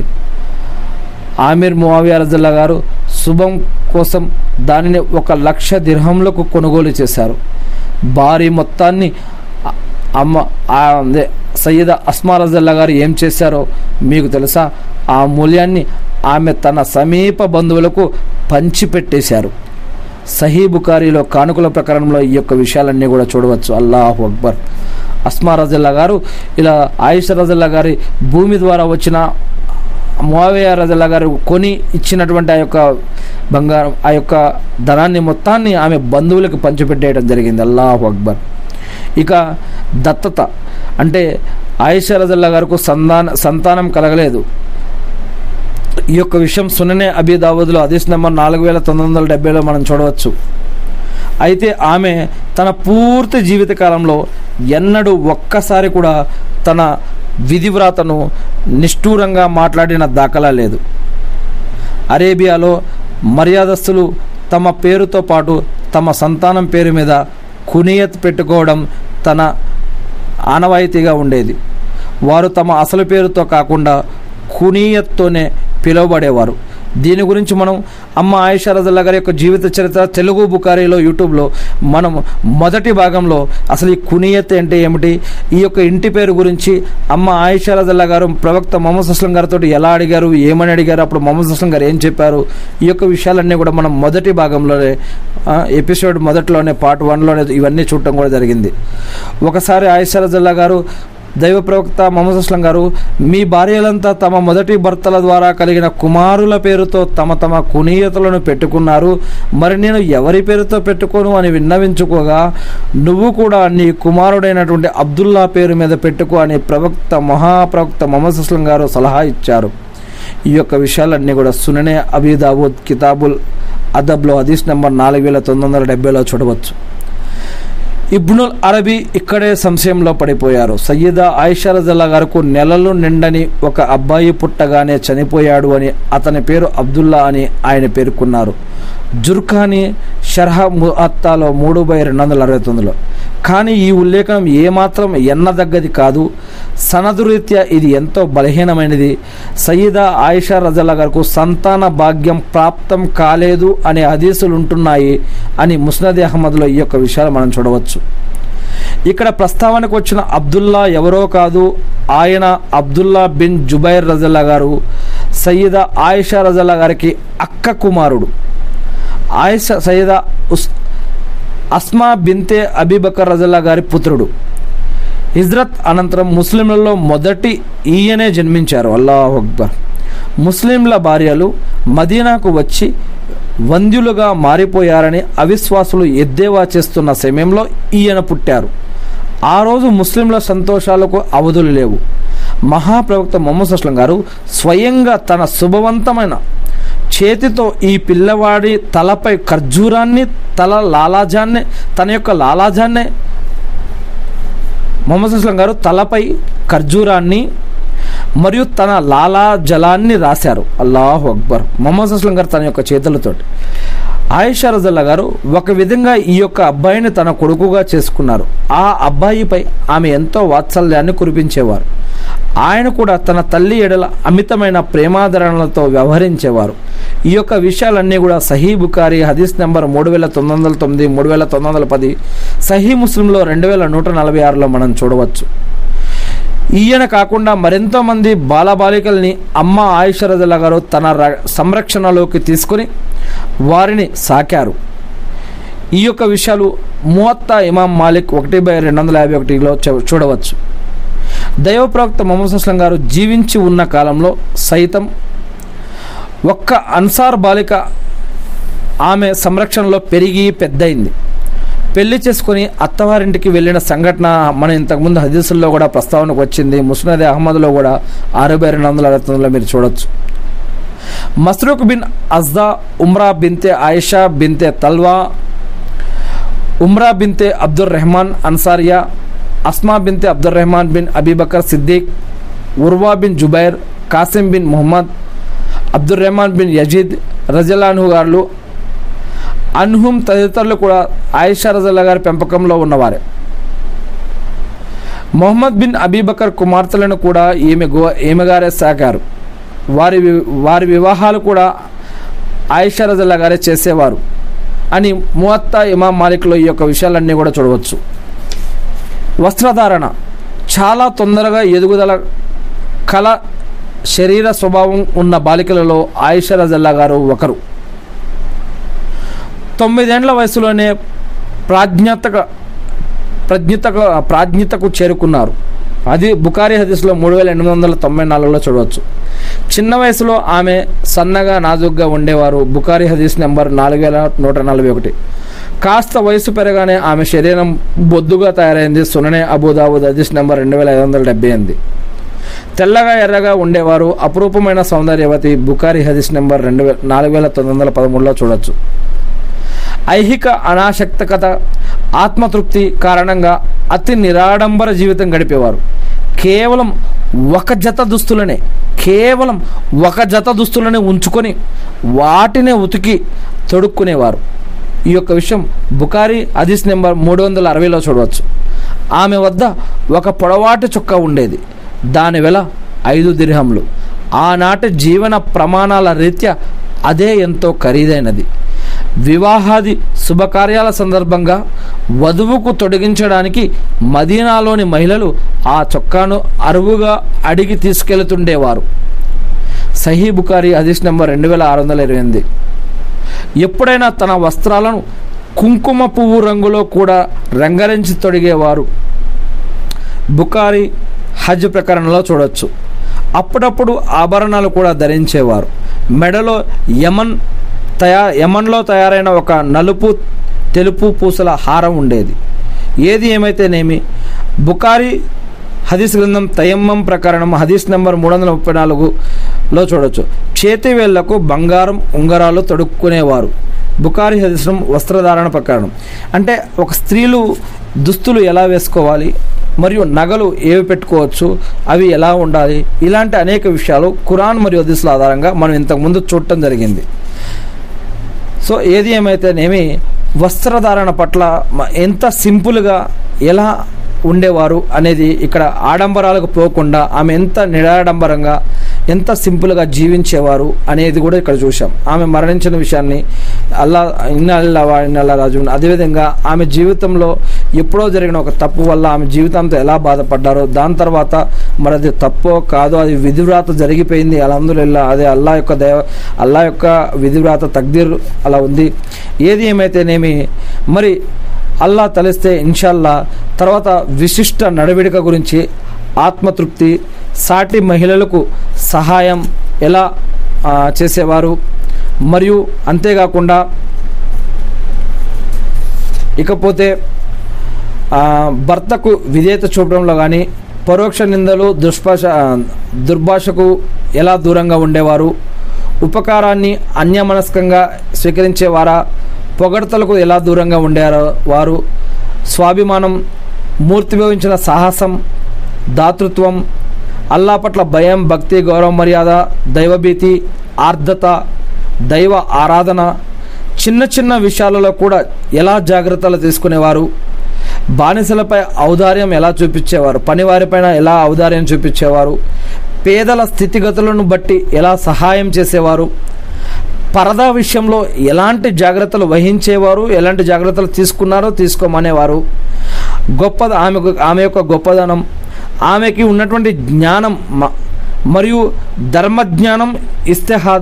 ఆమీర్ మువావియా రజల్లా గారు శుభం కోసం దానిని ఒక లక్ష దిర్హంలకు కొనుగోలు చేశారు భారీ మొత్తాన్ని అ- అమ్మ ఆ అదే సయ్యద అస్మా రజల్లా గారు ఏం చేశారో మీకు తెలుసా ఆ మూల్యాన్ని ఆమె తన సమీప బంధువులకు పంచిపెట్టేశారు సహీ బుకారీలో కానుకల ప్రకరణంలో ఈ యొక్క విషయాలన్నీ కూడా చూడవచ్చు అల్లాహు అక్బర్ అస్మా రజల్లా గారు ఇలా ఆయిష రజల్లా గారి భూమి ద్వారా వచ్చిన మువావియా రజల్లా గారు కొని ఇచ్చినటువంటి ఆ యొక్క బంగారం ఆ యొక్క ధనాన్ని మొత్తాన్ని ఆమె బంధువులకు పంచిపెట్టేయడం జరిగింది అల్లాహు అక్బర్ ఇక దత్తత అంటే ఆయిషా రజల్లా గారికి సంతాన సంతానం కలగలేదు ఈ యొక్క విషయం సుననే అబీ దావూద్లో హదీస్ నెంబర్ నాలుగు వేల తొమ్మిది వందల డెబ్బైలో మనం చూడవచ్చు అయితే ఆమె తన పూర్తి జీవితకాలంలో ఎన్నడూ ఒక్కసారి కూడా తన విధివ్రాతను నిష్ఠూరంగా మాట్లాడిన దాఖలా లేదు అరేబియాలో మర్యాదస్తులు తమ పేరుతో పాటు తమ సంతానం పేరు మీద కునియత్ పెట్టుకోవడం తన ఆనవాయితీగా ఉండేది వారు తమ అసలు పేరుతో కాకుండా కునీయత్తోనే పిలువబడేవారు దీని గురించి మనం అమ్మ ఆయిషా రజల్లా గారి యొక్క జీవిత చరిత్ర తెలుగు బుకారీలో యూట్యూబ్లో మనం మొదటి భాగంలో అసలు ఈ కునియత్ అంటే ఏమిటి ఈ యొక్క ఇంటి పేరు గురించి అమ్మ ఆయిషా రజల్లా గారు ప్రవక్త మొహమ్మద్ అస్లం గారితో ఎలా అడిగారు ఏమని అడిగారు అప్పుడు మొహమ్మద్ అస్లం గారు ఏం చెప్పారు ఈ యొక్క విషయాలన్నీ కూడా మనం మొదటి భాగంలోనే ఆ, ఎపిసోడ్ మొదట్లోనే పార్ట్ వన్లోనే ఇవన్నీ చూడటం కూడా జరిగింది ఒకసారి ఆయిషా రజల్లా గారు దైవ ప్రవక్త మొహమ్మద్ అస్లం గారు మీ భార్యలంతా తమ మొదటి భర్తల ద్వారా కలిగిన కుమారుల పేరుతో తమ తమ కునీయతలను పెట్టుకున్నారు మరి నేను ఎవరి పేరుతో పెట్టుకోను అని విన్నవించుకోగా నువ్వు కూడా నీ కుమారుడైనటువంటి అబ్దుల్లా పేరు మీద పెట్టుకో అని ప్రవక్త మహాప్రవక్త మొహమ్మద్ అస్లం గారు సలహా ఇచ్చారు ఈ యొక్క విషయాలన్నీ కూడా సుననే అబీదాబుద్ కితాబుల్ అదబ్లో హదీస్ నెంబర్ నాలుగు వేల తొమ్మిది వందల డెబ్బైలో చూడవచ్చు ఇబ్నుల్ అరబీ ఇక్కడే సంశయంలో పడిపోయారు సయ్యద ఆయిషా రజల్లా గారికి నెలలు నిండని ఒక అబ్బాయి పుట్టగానే చనిపోయాడు అని అతని పేరు అబ్దుల్లా అని ఆయన పేర్కొన్నారు జుర్ఖాని షర్హ ముఅత్తాలో మూడు బై రెండు వందల అరవై తొమ్మిదిలో కానీ ఈ ఉల్లేఖనం ఏమాత్రం ఎన్నదగ్గది కాదు సనదురీత్యా ఇది ఎంతో బలహీనమైనది సయ్యద ఆయిషా రజల్లా గారికి సంతాన భాగ్యం ప్రాప్తం కాలేదు అనే హదీసులు ఉంటున్నాయి అని ముస్నద్ అహ్మద్లో ఈ యొక్క విషయాలు మనం చూడవచ్చు ఇక్కడ ప్రస్తావనకు వచ్చిన అబ్దుల్లా ఎవరో కాదు ఆయన అబ్దుల్లా బిన్ జుబైర్ రజల్లా గారు సయ్యద ఆయిషా రజల్లా గారికి అక్క కుమారుడు ఆయిషా సయ్యద ఉస్ అస్మా బింతే అబీబకర్ రజల్లా గారి పుత్రుడు హిజ్రత్ అనంతరం ముస్లింలలో మొదటి ఈయనే జన్మించారు అల్లాహ్ అక్బర్ ముస్లింల భార్యలు మదీనాకు వచ్చి వంద్యులుగా మారిపోయారని అవిశ్వాసులు ఎద్దేవా చేస్తున్న సమయంలో ఈయన పుట్టారు ఆ రోజు ముస్లింల సంతోషాలకు అవధులు లేవు మహాప్రవక్త మొహమ్మద్ అస్లం గారు స్వయంగా తన శుభవంతమైన చేతితో ఈ పిల్లవాడి తలపై ఖర్జూరాన్ని తల లాలాజాన్ని తన యొక్క లాలాజాన్ని మొహమ్మద్ అస్లం గారు తలపై ఖర్జూరాన్ని మరియు తన లాలా జలాన్ని రాశారు అల్లాహు అక్బర్ మొహమ్మద్ అస్లం గారు తన యొక్క చేతులతోటి ఆయిషా రజల్లా గారు ఒక విధంగా ఈ యొక్క అబ్బాయిని తన కొడుకుగా చేసుకున్నారు ఆ అబ్బాయిపై ఆమె ఎంతో వాత్సల్యాన్ని కురిపించేవారు ఆయన కూడా తన తల్లి ఎడల అమితమైన ప్రేమాదరణలతో వ్యవహరించేవారు ఈ యొక్క విషయాలన్నీ కూడా సహీ బుకారి హదీస్ నెంబర్ మూడు వేల తొమ్మిది వందల తొమ్మిది మూడు వేల తొమ్మిది వందల పది సహీ ముస్లింలో రెండు వేల నూట నలభై ఆరులో మనం చూడవచ్చు ఈయన కాకుండా మరెంతో మంది బాలబాలికల్ని అమ్మ ఆయుషరజల గారు తన ర- సంరక్షణలోకి తీసుకొని వారిని సాకారు ఈ యొక్క విషయాలు మువత్తా ఇమాం మాలిక్ ఒకటి బై రెండు వందల యాభై ఒకటిలో చూ- చూడవచ్చు దైవ ప్రవక్త మొహమ్మద్ అస్లం గారు జీవించి ఉన్న కాలంలో సైతం ఒక్క అన్సార్ బాలిక ఆమె సంరక్షణలో పెరిగి పెద్దయింది పెళ్లి చేసుకొని అత్తవారింటికి వెళ్ళిన సంఘటన మన ఇంతకుముందు హదీసుల్లో కూడా ప్రస్తావనకు వచ్చింది ముస్నద్ అహ్మద్లో కూడా అరవై రెండు వందల అరవై తొమ్మిదిలో మీరు చూడొచ్చు Masruq bin Ajda Umra binte Aisha binte Talha Umra binte Abdul Rahman Ansariya Asma binte Abdul Rahman bin Abibakr Siddiq Urwa bin Zubair Qasim bin Muhammad Abdul Rahman bin Yazid రజలాను గారు అన్హుమ్ తదితరులు కూడా ఆయిషా రజల్లా గారి పెంపకంలో ఉన్నవారే మొహమ్మద్ బిన్ అబీబకర్ కుమార్తెలను కూడా ఈమె గో ఈమె గారే సాకారు వారి వి- వారి వివాహాలు కూడా ఆయిషా రజల్లా గారే చేసేవారు అని మువత్తా ఇమాం మాలిక్లో ఈ యొక్క విషయాలన్నీ కూడా చూడవచ్చు వస్త్రధారణ చాలా తొందరగా ఎదుగుదల కళ శరీర స్వభావం ఉన్న బాలికలలో ఆయిషా రజల్లా గారు ఒకరు తొమ్మిదేండ్ల వయసులోనే ప్రాజ్ఞతక ప్రజ్ఞతకు ప్రాజ్ఞతకు చేరుకున్నారు అది బుకారి హదీస్లో మూడు వేల ఎనిమిది వందల తొంభై నాలుగులో చూడవచ్చు చిన్న వయసులో ఆమె సన్నగా నాజుగ్గా ఉండేవారు బుకారి హదీస్ నెంబర్ నాలుగు వేల నూట నలభై ఒకటి కాస్త వయసు పెరగానే ఆమె శరీరం బొద్దుగా తయారైంది సుననే అబూదాబుద్ హదీస్ నెంబర్ రెండు వేల ఐదు వందల డెబ్బై ఎనిమిది తెల్లగా ఎర్రగా ఉండేవారు అపురూపమైన సౌందర్యవతి బుకారి హదీస్ నెంబర్ రెండు వేల నాలుగు వేల తొమ్మిది వందల పదమూడులో చూడొచ్చు ఐహిక అనాసక్తకత ఆత్మతృప్తి కారణంగా అతి నిరాడంబర జీవితం గడిపేవారు కేవలం ఒక జత దుస్తులనే కేవలం ఒక జత దుస్తులనే ఉంచుకొని వాటినే ఉతికి తొడుక్కునేవారు ఈ యొక్క విషయం బుకారి హదీస్ నెంబర్ మూడు వందల అరవైలో చూడవచ్చు ఆమె వద్ద ఒక పొడవాటి చొక్కా ఉండేది దాని వెల ఐదు దిర్హంలు ఆనాటి జీవన ప్రమాణాల రీత్యా అదే ఎంతో ఖరీదైనది వివాహాది శుభకార్యాల సందర్భంగా వధువుకు తొడిగించడానికి మదీనాలోని మహిళలు ఆ చొక్కాను అరువుగా అడిగి తీసుకెళ్తుండేవారు సహీ బుకారి హదీస్ నెంబర్ రెండు వేల ఆరు వందల ఇరవై ఎనిమిది ఎప్పుడైనా తన వస్త్రాలను కుంకుమ పువ్వు రంగులో కూడా రంగరించి తొడిగేవారు బుకారి హజ్ ప్రకరణలో చూడొచ్చు అప్పుడప్పుడు ఆభరణాలు కూడా ధరించేవారు మెడలో యమన్ తయా యమన్లో తయారైన ఒక నలుపు తెలుపు పూసల హారం ఉండేది ఏది ఏమైతేనేమి బుకారి హదీస్ గ్రంథం తయమ్మం ప్రకరణం హదీస్ నెంబర్ మూడు వందల ముప్పై నాలుగులో చూడొచ్చు చేతి వేళ్లకు బంగారం ఉంగరాలు తొడుక్కునేవారు బుకారి హదీసం వస్త్రధారణ ప్రకారం అంటే ఒక స్త్రీలు దుస్తులు ఎలా వేసుకోవాలి మరియు నగలు ఏవి పెట్టుకోవచ్చు అవి ఎలా ఉండాలి ఇలాంటి అనేక విషయాలు ఖురాన్ మరియు హదీసుల ఆధారంగా మనం ఇంతకుముందు చూడటం జరిగింది సో ఏది ఏమైతేనేమి వస్త్రధారణ పట్ల మ- ఎంత సింపుల్గా ఎలా ఉండేవారు అనేది ఇక్కడ ఆడంబరాలకు పోకుండా ఆమె ఎంత నిరాడంబరంగా ఎంత సింపుల్గా జీవించేవారు అనేది కూడా ఇక్కడ చూసాం ఆమె మరణించిన విషయాన్ని అల్లా ఇన్నల్లా ఇన్నల్లా రాజు అదేవిధంగా ఆమె జీవితంలో ఎప్పుడో జరిగిన ఒక తప్పు వల్ల ఆమె జీవితంతో ఎలా బాధపడ్డారో దాని తర్వాత మరి అది తప్పో కాదో అది విధివ్రాత జరిగిపోయింది అల్హమ్దుల్లా అదే అల్లా యొక్క దేవ అల్లా యొక్క విధివ్రాత తగ్దీర్ అలా ఉంది ఏది ఏమైతేనేమి మరి అల్లా తలిస్తే ఇన్షాల్లా తర్వాత విశిష్ట నడవడిక గురించి ఆత్మతృప్తి సాటి మహిళలకు సహాయం ఎలా ఆ, చేసేవారు మరియు అంతేకాకుండా ఇకపోతే ఆ, భర్తకు విధేయత చూపడంలో కానీ పరోక్ష నిందలు దుష్భాష దుర్భాషకు ఎలా దూరంగా ఉండేవారు ఉపకారాన్ని అన్యమనస్కంగా స్వీకరించేవారా పొగడతలకు ఎలా దూరంగా ఉండేవారు వారు స్వాభిమానం మూర్తిభవించిన సాహసం దాతృత్వం అల్లా పట్ల భయం భక్తి గౌరవ మర్యాద దైవభీతి ఆర్ద్రత దైవ ఆరాధన చిన్న చిన్న విషయాలలో కూడా ఎలా జాగ్రత్తలు తీసుకునేవారు బానిసలపై ఔదార్యం ఎలా చూపించేవారు పనివారిపైన ఎలా ఔదార్యం చూపించేవారు పేదల స్థితిగతులను బట్టి ఎలా సహాయం చేసేవారు పరదా విషయంలో ఎలాంటి జాగ్రత్తలు వహించేవారు ఎలాంటి జాగ్రత్తలు తీసుకున్నారో తీసుకోమనేవారు గొప్ప ఆమెకు ఆమె యొక్క గొప్పదనం ఆమెకి ఉన్నటువంటి జ్ఞానం మ- మరియు ధర్మజ్ఞానం ఇస్తేహాద్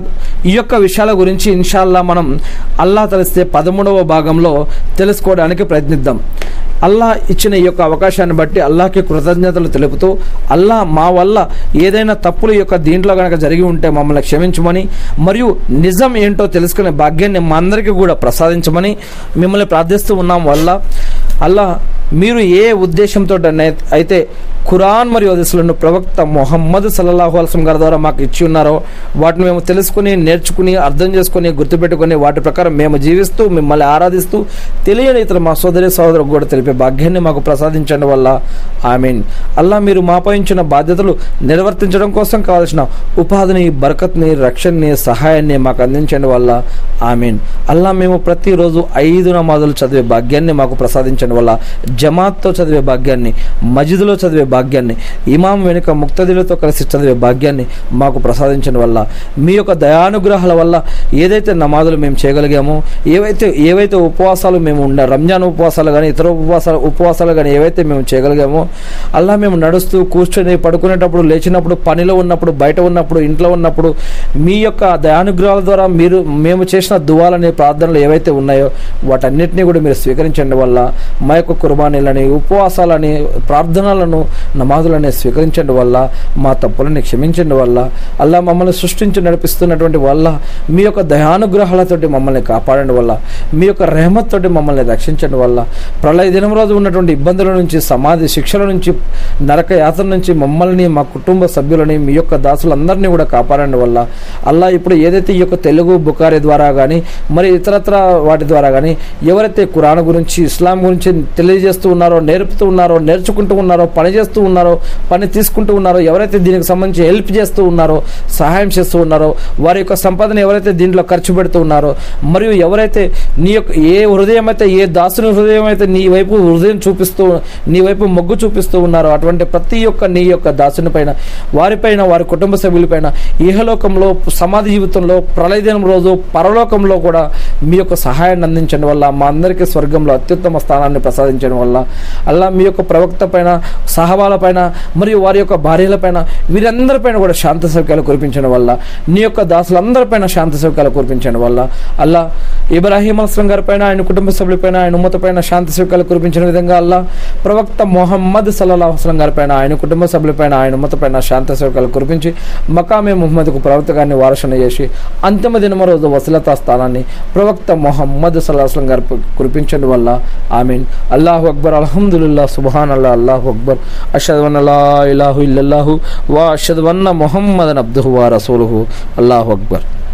ఈ యొక్క విషయాల గురించి ఇన్షాల్లా మనం అల్లా తెలిస్తే పదమూడవ భాగంలో తెలుసుకోవడానికి ప్రయత్నిద్దాం అల్లా ఇచ్చిన ఈ యొక్క అవకాశాన్ని బట్టి అల్లాకి కృతజ్ఞతలు తెలుపుతూ అల్లా మా వల్ల ఏదైనా తప్పులు ఈ యొక్క దీంట్లో కనుక జరిగి ఉంటే మమ్మల్ని క్షమించమని మరియు నిజం ఏంటో తెలుసుకునే భాగ్యాన్ని మా అందరికీ కూడా ప్రసాదించమని మిమ్మల్ని ప్రార్థిస్తూ ఉన్నాం వల్ల అల్లా మీరు ఏ ఉద్దేశంతో అయితే ఖురాన్ మరియు హదీసులను ప్రవక్త మొహమ్మద్ సల్లల్లాహు అల్సం గారి ద్వారా మాకు ఇచ్చి ఉన్నారో వాటిని మేము తెలుసుకుని నేర్చుకుని అర్థం చేసుకుని గుర్తుపెట్టుకుని వాటి ప్రకారం మేము జీవిస్తూ మిమ్మల్ని ఆరాధిస్తూ తెలియని ఇతర మా సోదరి సోదరులకు కూడా తెలిపే భాగ్యాన్ని మాకు ప్రసాదించడం వల్ల ఆమీన్ అల్లా మీరు మాపై ఇచ్చిన బాధ్యతలు నిర్వర్తించడం కోసం కావాల్సిన ఉపాధిని బరకత్ని రక్షణని సహాయాన్ని మాకు అందించడం వల్ల ఆమీన్ అల్లా మేము ప్రతిరోజు ఐదు నమాజులు చదివే భాగ్యాన్ని మాకు ప్రసాదించడం వల్ల జమాత్తో చదివే భాగ్యాన్ని మజిదులో చదివే భాగ్యాన్ని ఇమాం వెనుక ముక్తదిలతో కలిసి చదివే భాగ్యాన్ని మాకు ప్రసాదించడం వల్ల మీ యొక్క దయానుగ్రహాల వల్ల ఏదైతే నమాజులు మేము చేయగలిగామో ఏవైతే ఏవైతే ఉపవాసాలు మేము ఉండే రంజాన్ ఉపవాసాలు కానీ ఇతర ఉపవాసాలు ఉపవాసాలు కానీ ఏవైతే మేము చేయగలిగామో అలా మేము నడుస్తూ కూర్చొని పడుకునేటప్పుడు లేచినప్పుడు పనిలో ఉన్నప్పుడు బయట ఉన్నప్పుడు ఇంట్లో ఉన్నప్పుడు మీ యొక్క దయానుగ్రహాల ద్వారా మీరు మేము చేసిన దువాలని ప్రార్థనలు ఏవైతే ఉన్నాయో వాటన్నిటినీ కూడా మీరు స్వీకరించండి వల్ల మా యొక్క కుర్బానీలని ఉపవాసాలని ప్రార్థనలను నమాజులని స్వీకరించండి వల్ల మా తప్పులని క్షమించండి వల్ల అల్లా మమ్మల్ని సృష్టించి నడిపిస్తున్నటువంటి వల్ల మీ యొక్క దయానుగ్రహాలతోటి మమ్మల్ని కాపాడండి వల్ల మీ యొక్క రెహమత్ తోటి మమ్మల్ని రక్షించండి వల్ల ప్రళయ దినం రోజు ఉన్నటువంటి ఇబ్బందుల నుంచి సమాధి శిక్షల నుంచి నరక యాత్ర నుంచి మమ్మల్ని మా కుటుంబ సభ్యులని మీ యొక్క దాసులందరినీ కూడా కాపాడండి వల్ల అల్లా ఇప్పుడు ఏదైతే ఈ యొక్క తెలుగు బుకారి ద్వారా కానీ మరి ఇతరత్ర వాటి ద్వారా కానీ ఎవరైతే కురాన్ గురించి ఇస్లాం గురించి తెలియజేస్తూ ఉన్నారో నేర్పుతూ ఉన్నారో నేర్చుకుంటూ ఉన్నారో పని చేస్తూ ఉన్నారో పని తీసుకుంటూ ఉన్నారో ఎవరైతే దీనికి సంబంధించి హెల్ప్ చేస్తూ ఉన్నారో సహాయం చేస్తూ ఉన్నారో వారి యొక్క సంపదను ఎవరైతే దీంట్లో ఖర్చు పెడుతూ ఉన్నారో మరియు ఎవరైతే నీ యొక్క ఏ హృదయం అయితే ఏ దాసుని హృదయం అయితే నీ వైపు హృదయం చూపిస్తూ నీ వైపు మొగ్గు చూపిస్తూ ఉన్నారో అటువంటి ప్రతి ఒక్క నీ యొక్క దాసుని పైన వారిపైన వారి కుటుంబ సభ్యులపైన ఇహలోకంలో సమాధి జీవితంలో ప్రళయదినం రోజు పరలోకంలో కూడా మీ యొక్క సహాయాన్ని అందించడం వల్ల మా అందరికీ స్వర్గంలో అత్యుత్తమ స్థానాన్ని ప్రసాదించడం వల్ల అల్లా మీ యొక్క ప్రవక్త పైన సహవాల పైన మరియు వారి యొక్క భార్యల పైన వీరందరిపైన కూడా శాంత సౌక్యాలు కురిపించడం వల్ల నీ యొక్క దాసులందరిపైన శాంత సౌక్యాలు కురిపించడం వల్ల అల్లా ఇబ్రాహీం అస్లం గారి పైన ఆయన కుటుంబ సభ్యులపైన ఆయన ఉమ్మత పైన శాంతి సౌక్యాలు కురిపించిన విధంగా అల్లా ప్రవక్త మొహమ్మద్ సల్లాహు అస్లం గారి పైన ఆయన కుటుంబ సభ్యులపైన ఆయన ఉమ్మత పైన శాంతి సౌక్యాలు కురిపించి మకామే ముహమ్మద్కు ప్రవక్త గారిని వారసన చేసి అంతిమ దినమ రోజు వసలతా స్థానాన్ని ప్రవక్త మొహమ్మద్ సల్లాహం గారు కురిపించడం వల్ల ఆమీన్ అల్లాహు అక్బర్ అల్హమ్దుల్లా సుబాన్ అల్లా అల్లాహు అక్బర్ అషద్ లా ఇలాహు ఇల్లల్లాహు వా అషద్ వన్న మొహమ్మద్ అబ్దుహు వా రసూలుహు అల్లాహు అక్బర్